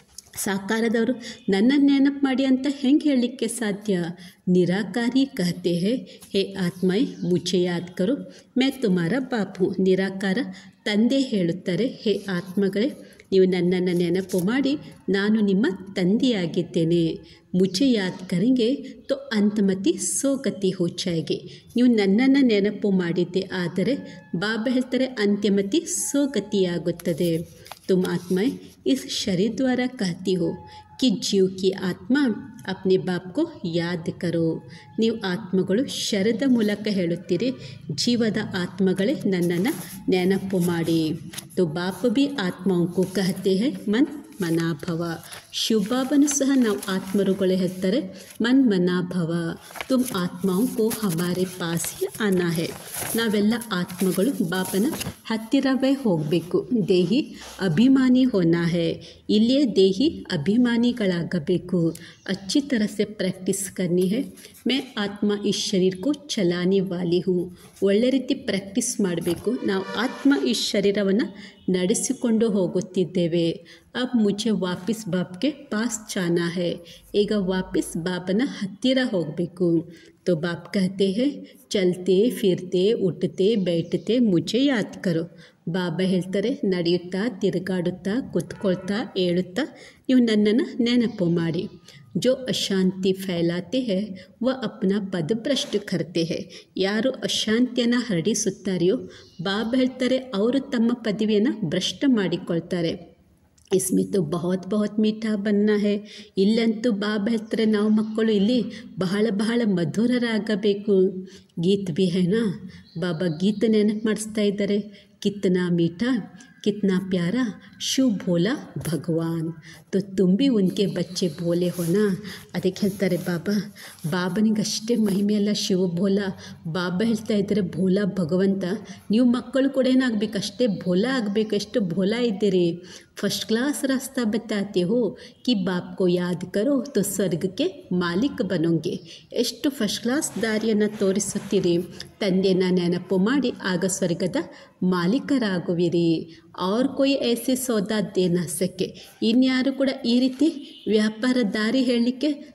ಸಾಕಾರದವರು ನನ್ನ ನೆನಪು ಮಾಡಿ ಅಂತ ಹೆಂಗೆ ಹೇಳಲಿಕ್ಕೆ ಸಾಧ್ಯ ನಿರಾಕಾರಿ ಕಹತೆ ಹೇ ಹೇ ಆತ್ಮಯ್ ಮುಚ್ಚೆ ಯಾದ್ ಕರು ಮೇ ತುಮಾರ ಬಾಪು ನಿರಾಕಾರ ತಂದೆ ಹೇಳುತ್ತಾರೆ ಹೇ ಆತ್ಮಗಳೇ ನೀವು ನನ್ನನ್ನು ನೆನಪು ಮಾಡಿ ನಾನು ನಿಮ್ಮ ತಂದೆಯಾಗಿದ್ದೇನೆ ಮುಚ್ಚೆ ಯಾದ್ ಕರೆಂಗೆ ತೋ ಅಂತಮತಿ ಸೋಗತಿ ಹೋಚಾಯಿಗೆ ನೀವು ನನ್ನನ್ನು ನೆನಪು ಮಾಡಿದ್ದೆ ಆದರೆ ಬಾಬಾ ಹೇಳ್ತಾರೆ ಅಂತ್ಯಮತಿ ಸೋಗತಿಯಾಗುತ್ತದೆ तुम आत्माएं इस शरीर द्वारा कहती हो कि जीव की आत्मा अपने बाप को याद करो ನೀವು ಆತ್ಮಗಳು ಶರದ ಮೂಲಕ ಹೇಳುತ್ತೀರಿ ಜೀವದ ಆತ್ಮಗಳೇ ನನ್ನನ್ನು ನೆನಪು ಮಾಡಿ तो बाप भी आत्माओं को कहते हैं मन ಮನಾಭವ ಶಿವಬಾಬನು ಸಹ ನಾವು ಆತ್ಮರುಗಳೇ ಹೇಳ್ತಾರೆ ಮನ್ ಮನಾಭವ ತುಮ್ ಆತ್ಮಾವು ಕೋ ಹಮಾರೆ ಪಾಸ್ ಹಿ ಆನಾ ಹೇ ನಾವೆಲ್ಲ ಆತ್ಮಗಳು ಬಾಬನ ಹತ್ತಿರವೇ ಹೋಗಬೇಕು ದೇಹಿ ಅಭಿಮಾನಿ ಹೋನಾ ಹೇ ಇಲ್ಲಿಯೇ ದೇಹಿ ಅಭಿಮಾನಿಗಳಾಗಬೇಕು अच्छी तरह से प्रैक्टिस करनी है मैं ಆತ್ಮ ಈ ಶರೀರ ಕೋ ಚಲಾನೆ ವಾಲಿ ಹೂँ ಒಳ್ಳೆ ರೀತಿ ಪ್ರಾಕ್ಟೀಸ್ ಮಾಡಬೇಕು ನಾವು ಆತ್ಮ ಈ ಶರೀರವನ್ನು ನಡೆಸಿಕೊಂಡು ಹೋಗುತ್ತಿದ್ದೇವೆ ಅಬ್ ಮುझे ವಾಪಸ್ ಬಾಪ್ಗೆ ಪಾಸ್ ಜಾನಾ ಹೈ ಈಗ ವಾಪಸ್ ಬಾಬನ ಹತ್ತಿರ ಹೋಗಬೇಕು तो बाप कहते हैं चलते फिरते उठते बैठते मुझे याद करो ಬಾಬಾ ಹೇಳ್ತಾರೆ ನಡೆಯುತ್ತಾ ತಿರುಗಾಡುತ್ತಾ ಕುತ್ಕೊಳ್ತಾ ಏಳುತ್ತಾ ನೀವು ನನ್ನನ್ನು ನೆನಪು ಮಾಡಿ जो अशांति फैलाते हैं वह अपना पद भ्रष्ट करते हैं ಯಾರು ಅಶಾಂತಿಯನ್ನು ಹರಡಿಸುತ್ತಾರೆಯೋ ಬಾಬಾ ಹೇಳ್ತಾರೆ ಅವರು ತಮ್ಮ ಪದವಿಯನ್ನು ಭ್ರಷ್ಟ ಮಾಡಿಕೊಳ್ತಾರೆ इसमें तो बहुत बहुत ಮೀಠಾ ಬನ್ನ है ಇಲ್ಲಂತೂ ಬಾಬಾ ಹೇಳ್ತಾರೆ ನಾವು ಮಕ್ಕಳು ಇಲ್ಲಿ ಬಹಳ ಬಹಳ ಮಧುರರಾಗಬೇಕು ಗೀತ್ ಬಿ ಹೇನಾ ಬಾಬಾ ಗೀತ ನೆನಪು ಮಾಡಿಸ್ತಾ ಇದ್ದಾರೆ ಕಿತ್ತನಾ ಮೀಠಾ कितना प्यारा शिव भोला भगवान तो तुम भी उनके बच्चे भोले हो ना ಅದಕ್ಕೆ ಹೇಳ್ತಾರೆ ಬಾಬಾ ಬಾಬನಿಗಷ್ಟೇ ಮಹಿಮೆ ಅಲ್ಲ ಶಿವ ಭೋಲ ಬಾಬಾ ಹೇಳ್ತಾ ಇದ್ದಾರೆ ಭೋಲಾ ಭಗವಂತ ನೀವು ಮಕ್ಕಳು ಕೂಡ ಏನಾಗಬೇಕು ಅಷ್ಟೇ ಭೋಲಾ ಆಗಬೇಕು ಎಷ್ಟು ಭೋಲಾ ಇದ್ದೀರಿ फर्स्ट क्लास रास्ता बताते हो कि बाप को याद करो तो ಸ್ವರ್ಗ के ಮಾಲೀಕ ಬನೋಂಗೆ ಎಷ್ಟು ಫಸ್ಟ್ ಕ್ಲಾಸ್ ದಾರಿಯನ್ನು ತೋರಿಸುತ್ತೀರಿ ತಂದೆನ ನೆನಪು ಮಾಡಿ ಆಗ ಸ್ವರ್ಗದ ಮಾಲೀಕರಾಗುವಿರಿ ಅವ್ರ ಕೊಯ್ ಐಸೆ ಸೌದಾ ದೇನ ಸಕ್ಕೆ ಇನ್ಯಾರು ಕೂಡ ಈ ರೀತಿ ವ್ಯಾಪಾರ ದಾರಿ ಹೇಳಲಿಕ್ಕೆ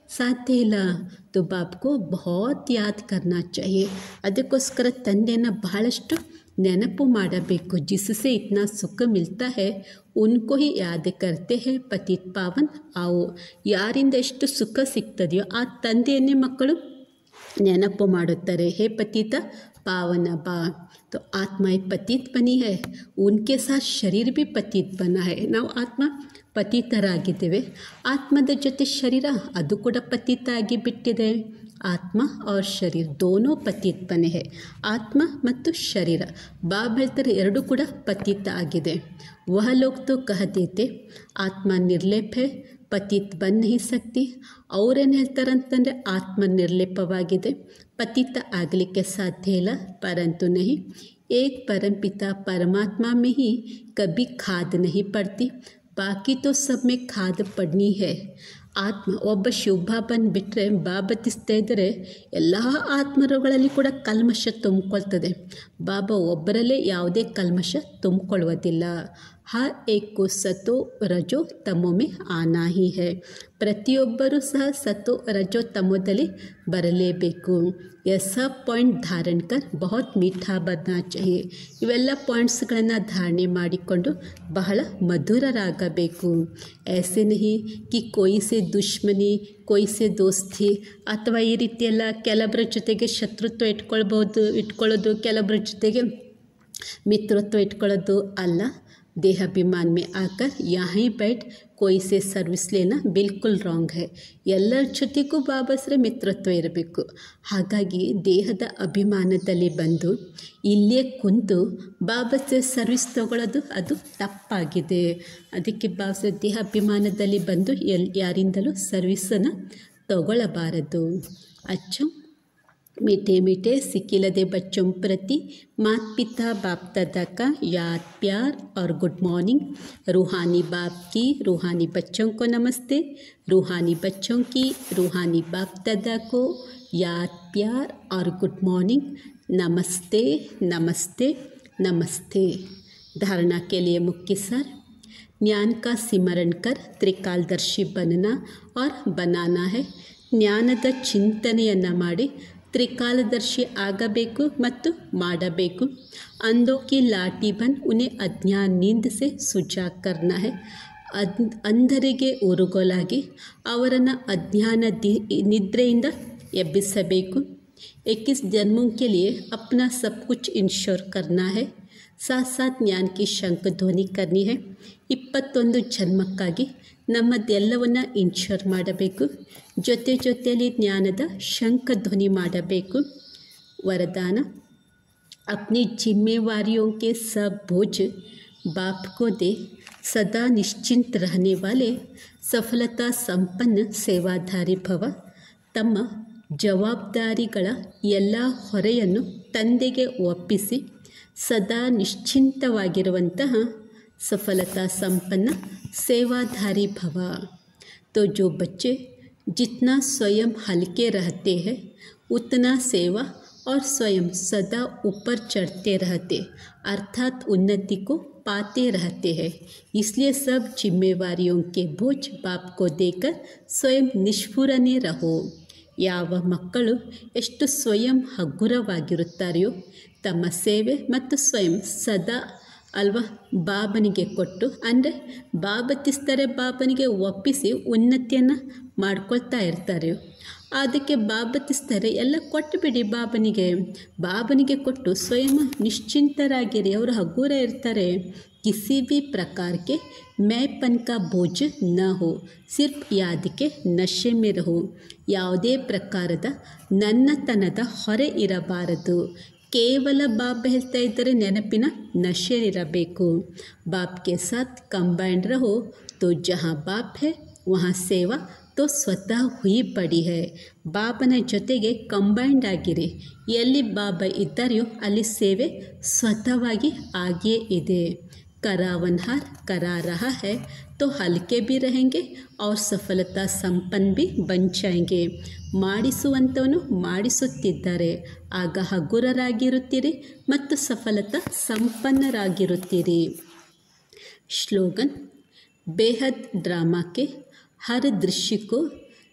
ಸಾಧ್ಯ ಇಲ್ಲ तो बाप को बहुत याद करना चाहिए ಅದಕ್ಕೋಸ್ಕರ ತಂದೆಯನ್ನು ಬಹಳಷ್ಟು ನೆನಪು ಮಾಡಬೇಕು ಜಿಸसे इतना सुख मिलता है उनको ही याद करते हैं ಪತಿತ್ ಪಾವನ್ ಆವು ಯಾರಿಂದ ಎಷ್ಟು ಸುಖ ಸಿಗ್ತದೆಯೋ ಆ ತಂದೆಯನ್ನೇ ಮಕ್ಕಳು ನೆನಪು ಮಾಡುತ್ತಾರೆ ಹೇ ಪತಿತ पावन बा तो आत्मा एक पतित बनी है उनके साथ शरीर भी पतित बना है ನಾವು ಆತ್ಮ ಪತಿತರಾಗಿದ್ದೇವೆ ಆತ್ಮದ ಜೊತೆ ಶರೀರ ಅದು ಕೂಡ ಪತಿತ ಆಗಿ ಬಿಟ್ಟಿದೆ ಆತ್ಮ और ಶರೀರ ದೋನೋ ಪತಿತ್ ಬನೆ है ಆತ್ಮ ಮತ್ತು ಶರೀರ ಬಾಬ್ ಹೇಳ್ತಾರೆ ಎರಡು ಕೂಡ ಪತಿತ ಆಗಿದೆ ವಹ ಲೋಗ್ ತೋ ಕಹ ದೇತೆ ಆತ್ಮ ನಿರ್ಲೇಪ है ಪತಿತ್ ಬನ್ नहीं सकती ಅವ್ರೇನು ಹೇಳ್ತಾರಂತಂದರೆ ಆತ್ಮ ನಿರ್ಲೇಪವಾಗಿದೆ ಪತಿತ ಆಗಲಿಕ್ಕೆ ಸಾಧ್ಯ ಇಲ್ಲ ಪರಂತು नहीं एक परम पिता परमात्मा में ही कभी खाद नहीं पड़ती बाकी तो सब में खाद पड़नी है ಆತ್ಮ ಒಬ್ಬ ಶಿವಬಾಬನ್ ಬಿಟ್ಟರೆ ಬಾಬತಿಸ್ತಾ ಇದ್ದರೆ ಎಲ್ಲ ಆತ್ಮರುಗಳಲ್ಲಿ ಕೂಡ ಕಲ್ಮಶ ತುಂಬಿಕೊಳ್ತದೆ ಬಾಬಾ ಒಬ್ಬರಲ್ಲೇ ಯಾವುದೇ ಕಲ್ಮಶ ತುಂಬಿಕೊಳ್ಳುವುದಿಲ್ಲ ಹರ್ ಏಕು ಸತೋ ರಜೋ ತಮೊಮೆ ಆನಾ ಹಿ ಹೈ ಪ್ರತಿಯೊಬ್ಬರೂ ಸಹ ಸತೋ ರಜೋ ತಮೋದಲ್ಲಿ ಬರಲೇಬೇಕು ಎಸ ಪಾಯಿಂಟ್ ಧಾರಣ ಕರ್ ಬಹುತ್ ಮೀಠಾ ಬದನಾ ಚಾಹಿಯೆ ಇವೆಲ್ಲ ಪಾಯಿಂಟ್ಸ್ಗಳನ್ನು ಧಾರಣೆ ಮಾಡಿಕೊಂಡು ಬಹಳ ಮಧುರರಾಗಬೇಕು ऐसे नहीं कि कोई से ದುಶ್ಮನಿ ಕೊಯ್ ಸೆ ದೋಸ್ತಿ ಅಥವಾ ಈ ರೀತಿಯೆಲ್ಲ ಕೆಲವರ ಜೊತೆಗೆ ಶತ್ರುತ್ವ ಇಟ್ಕೊಳ್ಬೋದು ಇಟ್ಕೊಳ್ಳೋದು ಕೆಲವರ ಜೊತೆಗೆ ಮಿತ್ರತ್ವ ಇಟ್ಕೊಳ್ಳೋದು ಅಲ್ಲ ದೇಹಾಭಿಮಾನ್ ಮೇ ಆಕರ್ ಯಹೀ ಬೈಟ್ ಕೊಯ್ ಸೆ ಸರ್ವಿಸ್ ಲೇನಾ ಬಿಲ್ಕುಲ್ ರಾಂಗ್ ಹೈ ಎಲ್ಲರ ಜೊತೆಗೂ ಬಾಬಸ್ರೆ ಮಿತ್ರತ್ವ ಇರಬೇಕು ಹಾಗಾಗಿ ದೇಹದ ಅಭಿಮಾನದಲ್ಲಿ ಬಂದು ಇಲ್ಲೇ ಕುಂತು ಬಾಬಸ್ರೆ ಸರ್ವಿಸ್ ತಗೊಳ್ಳೋದು ಅದು ತಪ್ಪಾಗಿದೆ ಅದಕ್ಕೆ ಬಾಬಸ್ರೆ ದೇಹ ಅಭಿಮಾನದಲ್ಲಿ ಬಂದು ಎಲ್ ಯಾರಿಂದಲೂ ಸರ್ವಿಸನ್ನು ತಗೊಳ್ಳಬಾರದು ಅಚ್ಚ मीठे मीठे सिकिलदे बच्चों प्रति माता पिता बाप दादा का याद प्यार और गुड मॉर्निंग रूहानी बाप की रूहानी बच्चों को नमस्ते रूहानी बच्चों की रूहानी बाप दादा को याद प्यार और गुड मॉर्निंग नमस्ते नमस्ते नमस्ते धारणा के लिए मुख्य सर ज्ञान का सिमरण कर त्रिकालदर्शी बनना और बनाना है ಜ್ಞಾನದ ಚಿಂತನೆಯನ್ನು ಮಾಡಿ ತ್ರಿಕಾಲದರ್ಶಿ ಆಗಬೇಕು ಮತ್ತು ಮಾಡಬೇಕು ಅಂಧೋ ಕಿ ಲಾಠಿ ಬನ್ ಉನ್ಹೇ ಅಜ್ಞಾನ ನೀಂದ್ ಸೆ ಸುಜಾ ಕರ್ನಾ ಹೈ ಅದ್ ಅಂಧರಿಗೆ ಉರುಗೋಲಾಗಿ ಅವರನ್ನು ಅಜ್ಞಾನ ದಿ ನಿದ್ರೆಯಿಂದ ಎಬ್ಬಿಸಬೇಕು इक्कीस जन्मों के लिए अपना सब कुछ इंश्योर करना है साथ साथ ज्ञान की शंख ಧ್ವನಿ करनी है ಇಪ್ಪತ್ತೊಂದು ಜನ್ಮಕ್ಕಾಗಿ ನಮ್ಮದೆಲ್ಲವನ್ನು ಇನ್ಶೋರ್ ಮಾಡಬೇಕು ಜೊತೆ ಜೊತೆಯಲ್ಲಿ ಜ್ಞಾನದ ಶಂಖ ಧ್ವನಿ ಮಾಡಬೇಕು वरदान अपनी जिम्मेवारियों के सब बोझ बाप को दे सदा निश्चिंत रहने वाले सफलता संपन्न ಸೇವಾಧಾರಿ ಭವ ತಮ್ಮ ಜವಾಬ್ದಾರಿಗಳ ಎಲ್ಲ ಹೊರೆಯನ್ನು ತಂದೆಗೆ ಒಪ್ಪಿಸಿ ಸದಾ ನಿಶ್ಚಿಂತವಾಗಿರುವಂತಹ सफलता संपन्न सेवाधारी भवा तो जो बच्चे जितना स्वयं हल्के रहते हैं उतना सेवा और स्वयं सदा ऊपर चढ़ते रहते अर्थात उन्नति को पाते रहते हैं इसलिए सब जिम्मेवारियों के बोझ बाप को देकर स्वयं निष्ठुरನೇ रहो ಯಾವ ಮಕ್ಕಳು ಎಷ್ಟು ಸ್ವಯಂ ಹಗುರವಾಗಿರುತ್ತಾರೆಯೋ ತಮ್ಮ ಸೇವೆ ಮತ್ತು ಸ್ವಯಂ ಸದಾ ಅಲ್ವಾ ಬಾಬನಿಗೆ ಕೊಟ್ಟು ಅಂದರೆ ಬಾಬತಿಸ್ತಾರೆ ಬಾಬನಿಗೆ ಒಪ್ಪಿಸಿ ಉನ್ನತಿಯನ್ನು ಮಾಡ್ಕೊಳ್ತಾ ಇರ್ತಾರೆ ಅದಕ್ಕೆ ಬಾಬತಿಸ್ತಾರೆ ಎಲ್ಲ ಕೊಟ್ಟು ಬಿಡಿ ಬಾಬನಿಗೆ ಬಾಬನಿಗೆ ಕೊಟ್ಟು ಸ್ವಯಂ ನಿಶ್ಚಿಂತರಾಗಿರಿ ಅವರು ಹಗುರ ಇರ್ತಾರೆ किसी भी प्रकार के मैपन का बोझ न हो ಸಿರ್ಫ್ ಯಾದಕ್ಕೆ ನಶೆ ಮೇ ರಹೋ ಯಾವುದೇ ಪ್ರಕಾರದ ನನ್ನತನದ ಹೊರೆ ಇರಬಾರದು ಕೇವಲ ಬಾಬ್ ಹೇಳ್ತಾ ಇದ್ದರೆ ನೆನಪಿನ ನಶೆ ಇರಬೇಕು ಬಾಪ್ ಕೆ ಸಾಥ್ ಕಂಬೈಂಡ್ ರಹೋ ತೋ ಜहाँ ಬಾಪ್ ಹೇ ವहाँ ಸೇವಾ ತೋ ಸ್ವತಃ ಹುಯಿ ಪಡಿ ಹೈ ಬಾಬನ ಜೊತೆಗೆ ಕಂಬೈಂಡ್ ಆಗಿರಿ ಎಲ್ಲಿ ಬಾಬಾ ಇದ್ದಾರೆಯೋ ಅಲ್ಲಿ ಸೇವೆ ಸ್ವತಃವಾಗಿ ಆಗಿಯೇ ಇದೆ करावनहार करा रहा है तो हल्के भी रहेंगे और सफलता संपन्न भी बन जाएंगे ಮಾಡಿಸುವಂಥವನು ಮಾಡಿಸುತ್ತಿದ್ದಾರೆ ಆಗ ಹಗುರರಾಗಿರುತ್ತೀರಿ ಮತ್ತು ಸಫಲತಾ ಸಂಪನ್ನರಾಗಿರುತ್ತೀರಿ श्लोगन बेहद ड्रामा के हर दृश्य को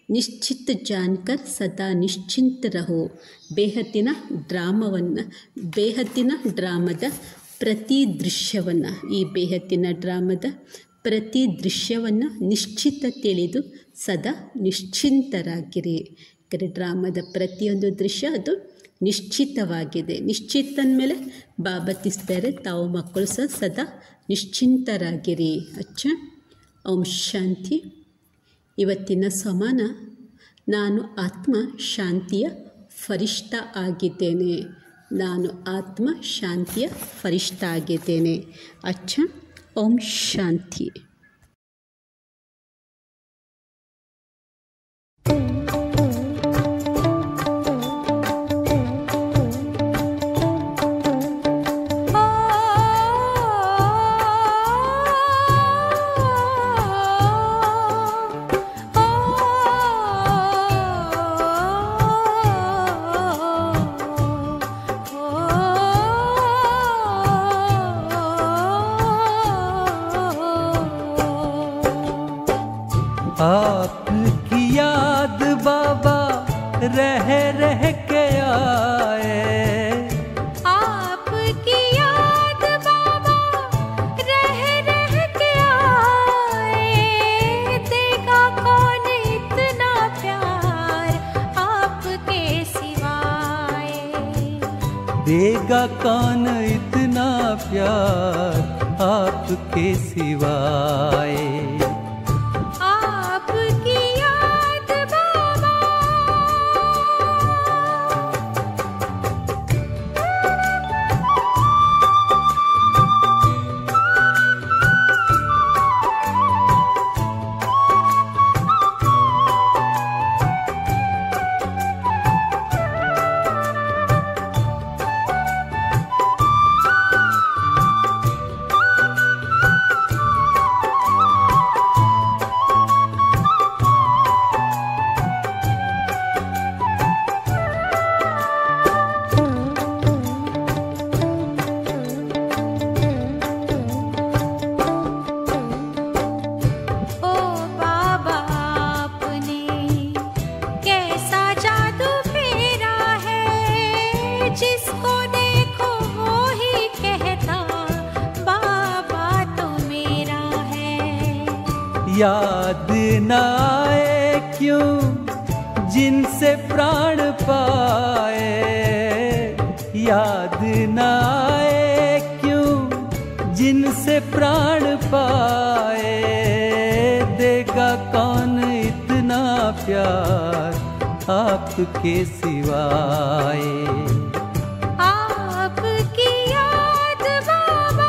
ನಿಶ್ಚಿತ್ ಜಾನ್ಕರ್ ಸದಾ ನಿಶ್ಚಿಂತ ರಹೋ ಬೇಹದ್ದಿನ ಡ್ರಾಮವನ್ನು ಬೇಹದ್ದಿನ ಡ್ರಾಮದ ಪ್ರತಿ ದೃಶ್ಯವನ್ನು ಈ ಬೇಹದ್ದಿನ ಡ್ರಾಮದ ಪ್ರತಿ ದೃಶ್ಯವನ್ನು ನಿಶ್ಚಿತ ತಿಳಿದು ಸದಾ ನಿಶ್ಚಿಂತರಾಗಿರಿ ಯಾಕಂದರೆ ಡ್ರಾಮದ ಪ್ರತಿಯೊಂದು ದೃಶ್ಯ ಅದು ನಿಶ್ಚಿತವಾಗಿದೆ ನಿಶ್ಚಿತ ಅಂದಮೇಲೆ ಬಾಬಾ ತಿಳಿಸ್ತಾರೆ ತಾವು ಮಕ್ಕಳು ಸಹ ಸದಾ ನಿಶ್ಚಿಂತರಾಗಿರಿ ಅಚ್ಚ ಓಂ ಶಾಂತಿ ಇವತ್ತಿನ ಸಮಾನ ನಾನು ಆತ್ಮ ಶಾಂತಿಯ ಫರಿಷ್ಠ ಆಗಿದ್ದೇನೆ ನಾನು ಆತ್ಮ ಶಾಂತಿಯ ಫರಿಷ್ಠ ಆಗಿದ್ದೇನೆ ಅಚ್ಚ ಓಂ ಶಾಂತಿ आपकी याद बाबा रह रह के आए आपकी याद बाबा रह रह के आए देगा कौन इतना प्यार आपके सिवाय देगा कौन इतना प्यार आपके सिवाय आपकी याद बाबा ओ बाबा आपने कैसा जादू फेरा है जिसको देखो वो ही कहता बाबा तो मेरा है याद न आए क्यों जिनसे प्राण पाए याद न आए क्यों जिनसे प्राण पाए देगा कौन इतना प्यार आपके सिवाय आपकी याद बाबा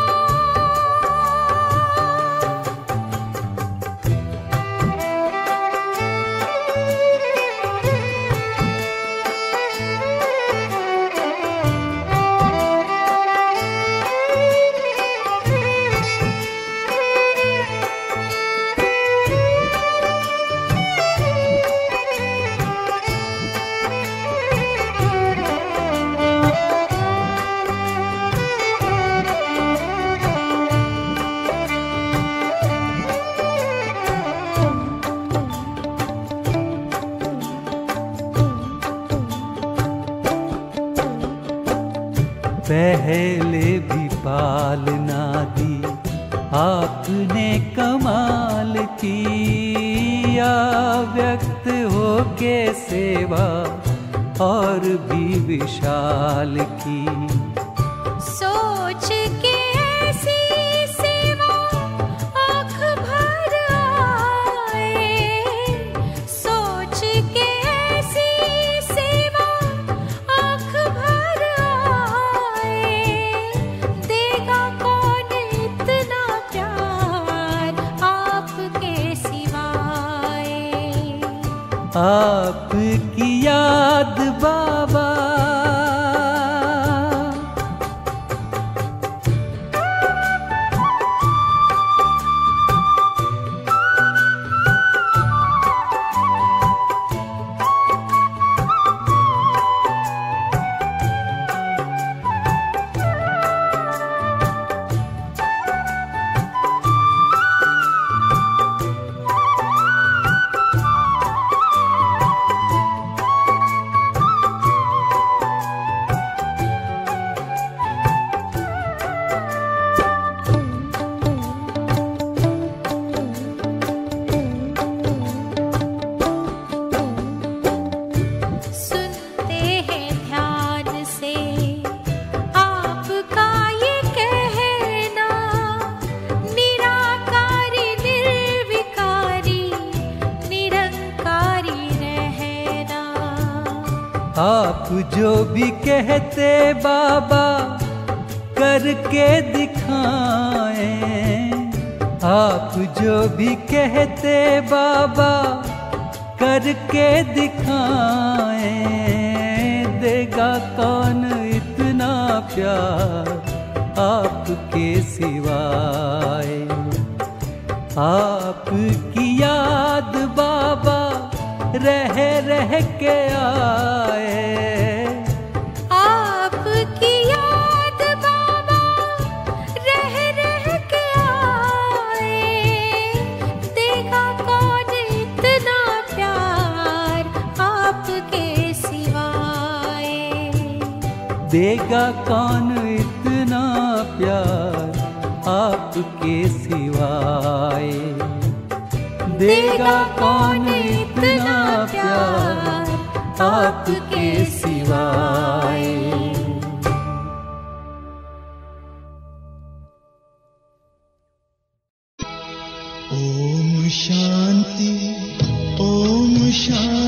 पहले भी पालना दी आपने कमाल की या व्यक्त हो के सेवा और भी विशाल की सोच के ऐसी सेवा आँख भर आए सोच के ऐसी सेवा आँख भर आए देगा कौन इतना प्यार आपके सिवाय आपकी याद बाबा आप जो भी कहते बाबा करके दिखाएं आप जो भी कहते बाबा करके दिखाएं देगा कौन इतना प्यार आपके सिवाय आपकी याद बाबा रह रह के आए आपकी याद बाबा रह रह के आए देखा कौन इतना प्यार आपके सिवाय देगा कौन इतना प्यार आपके सिवाय देगा कौन इतना प्यार आपके सिवाय ॐ शान्ति ॐ शान्ति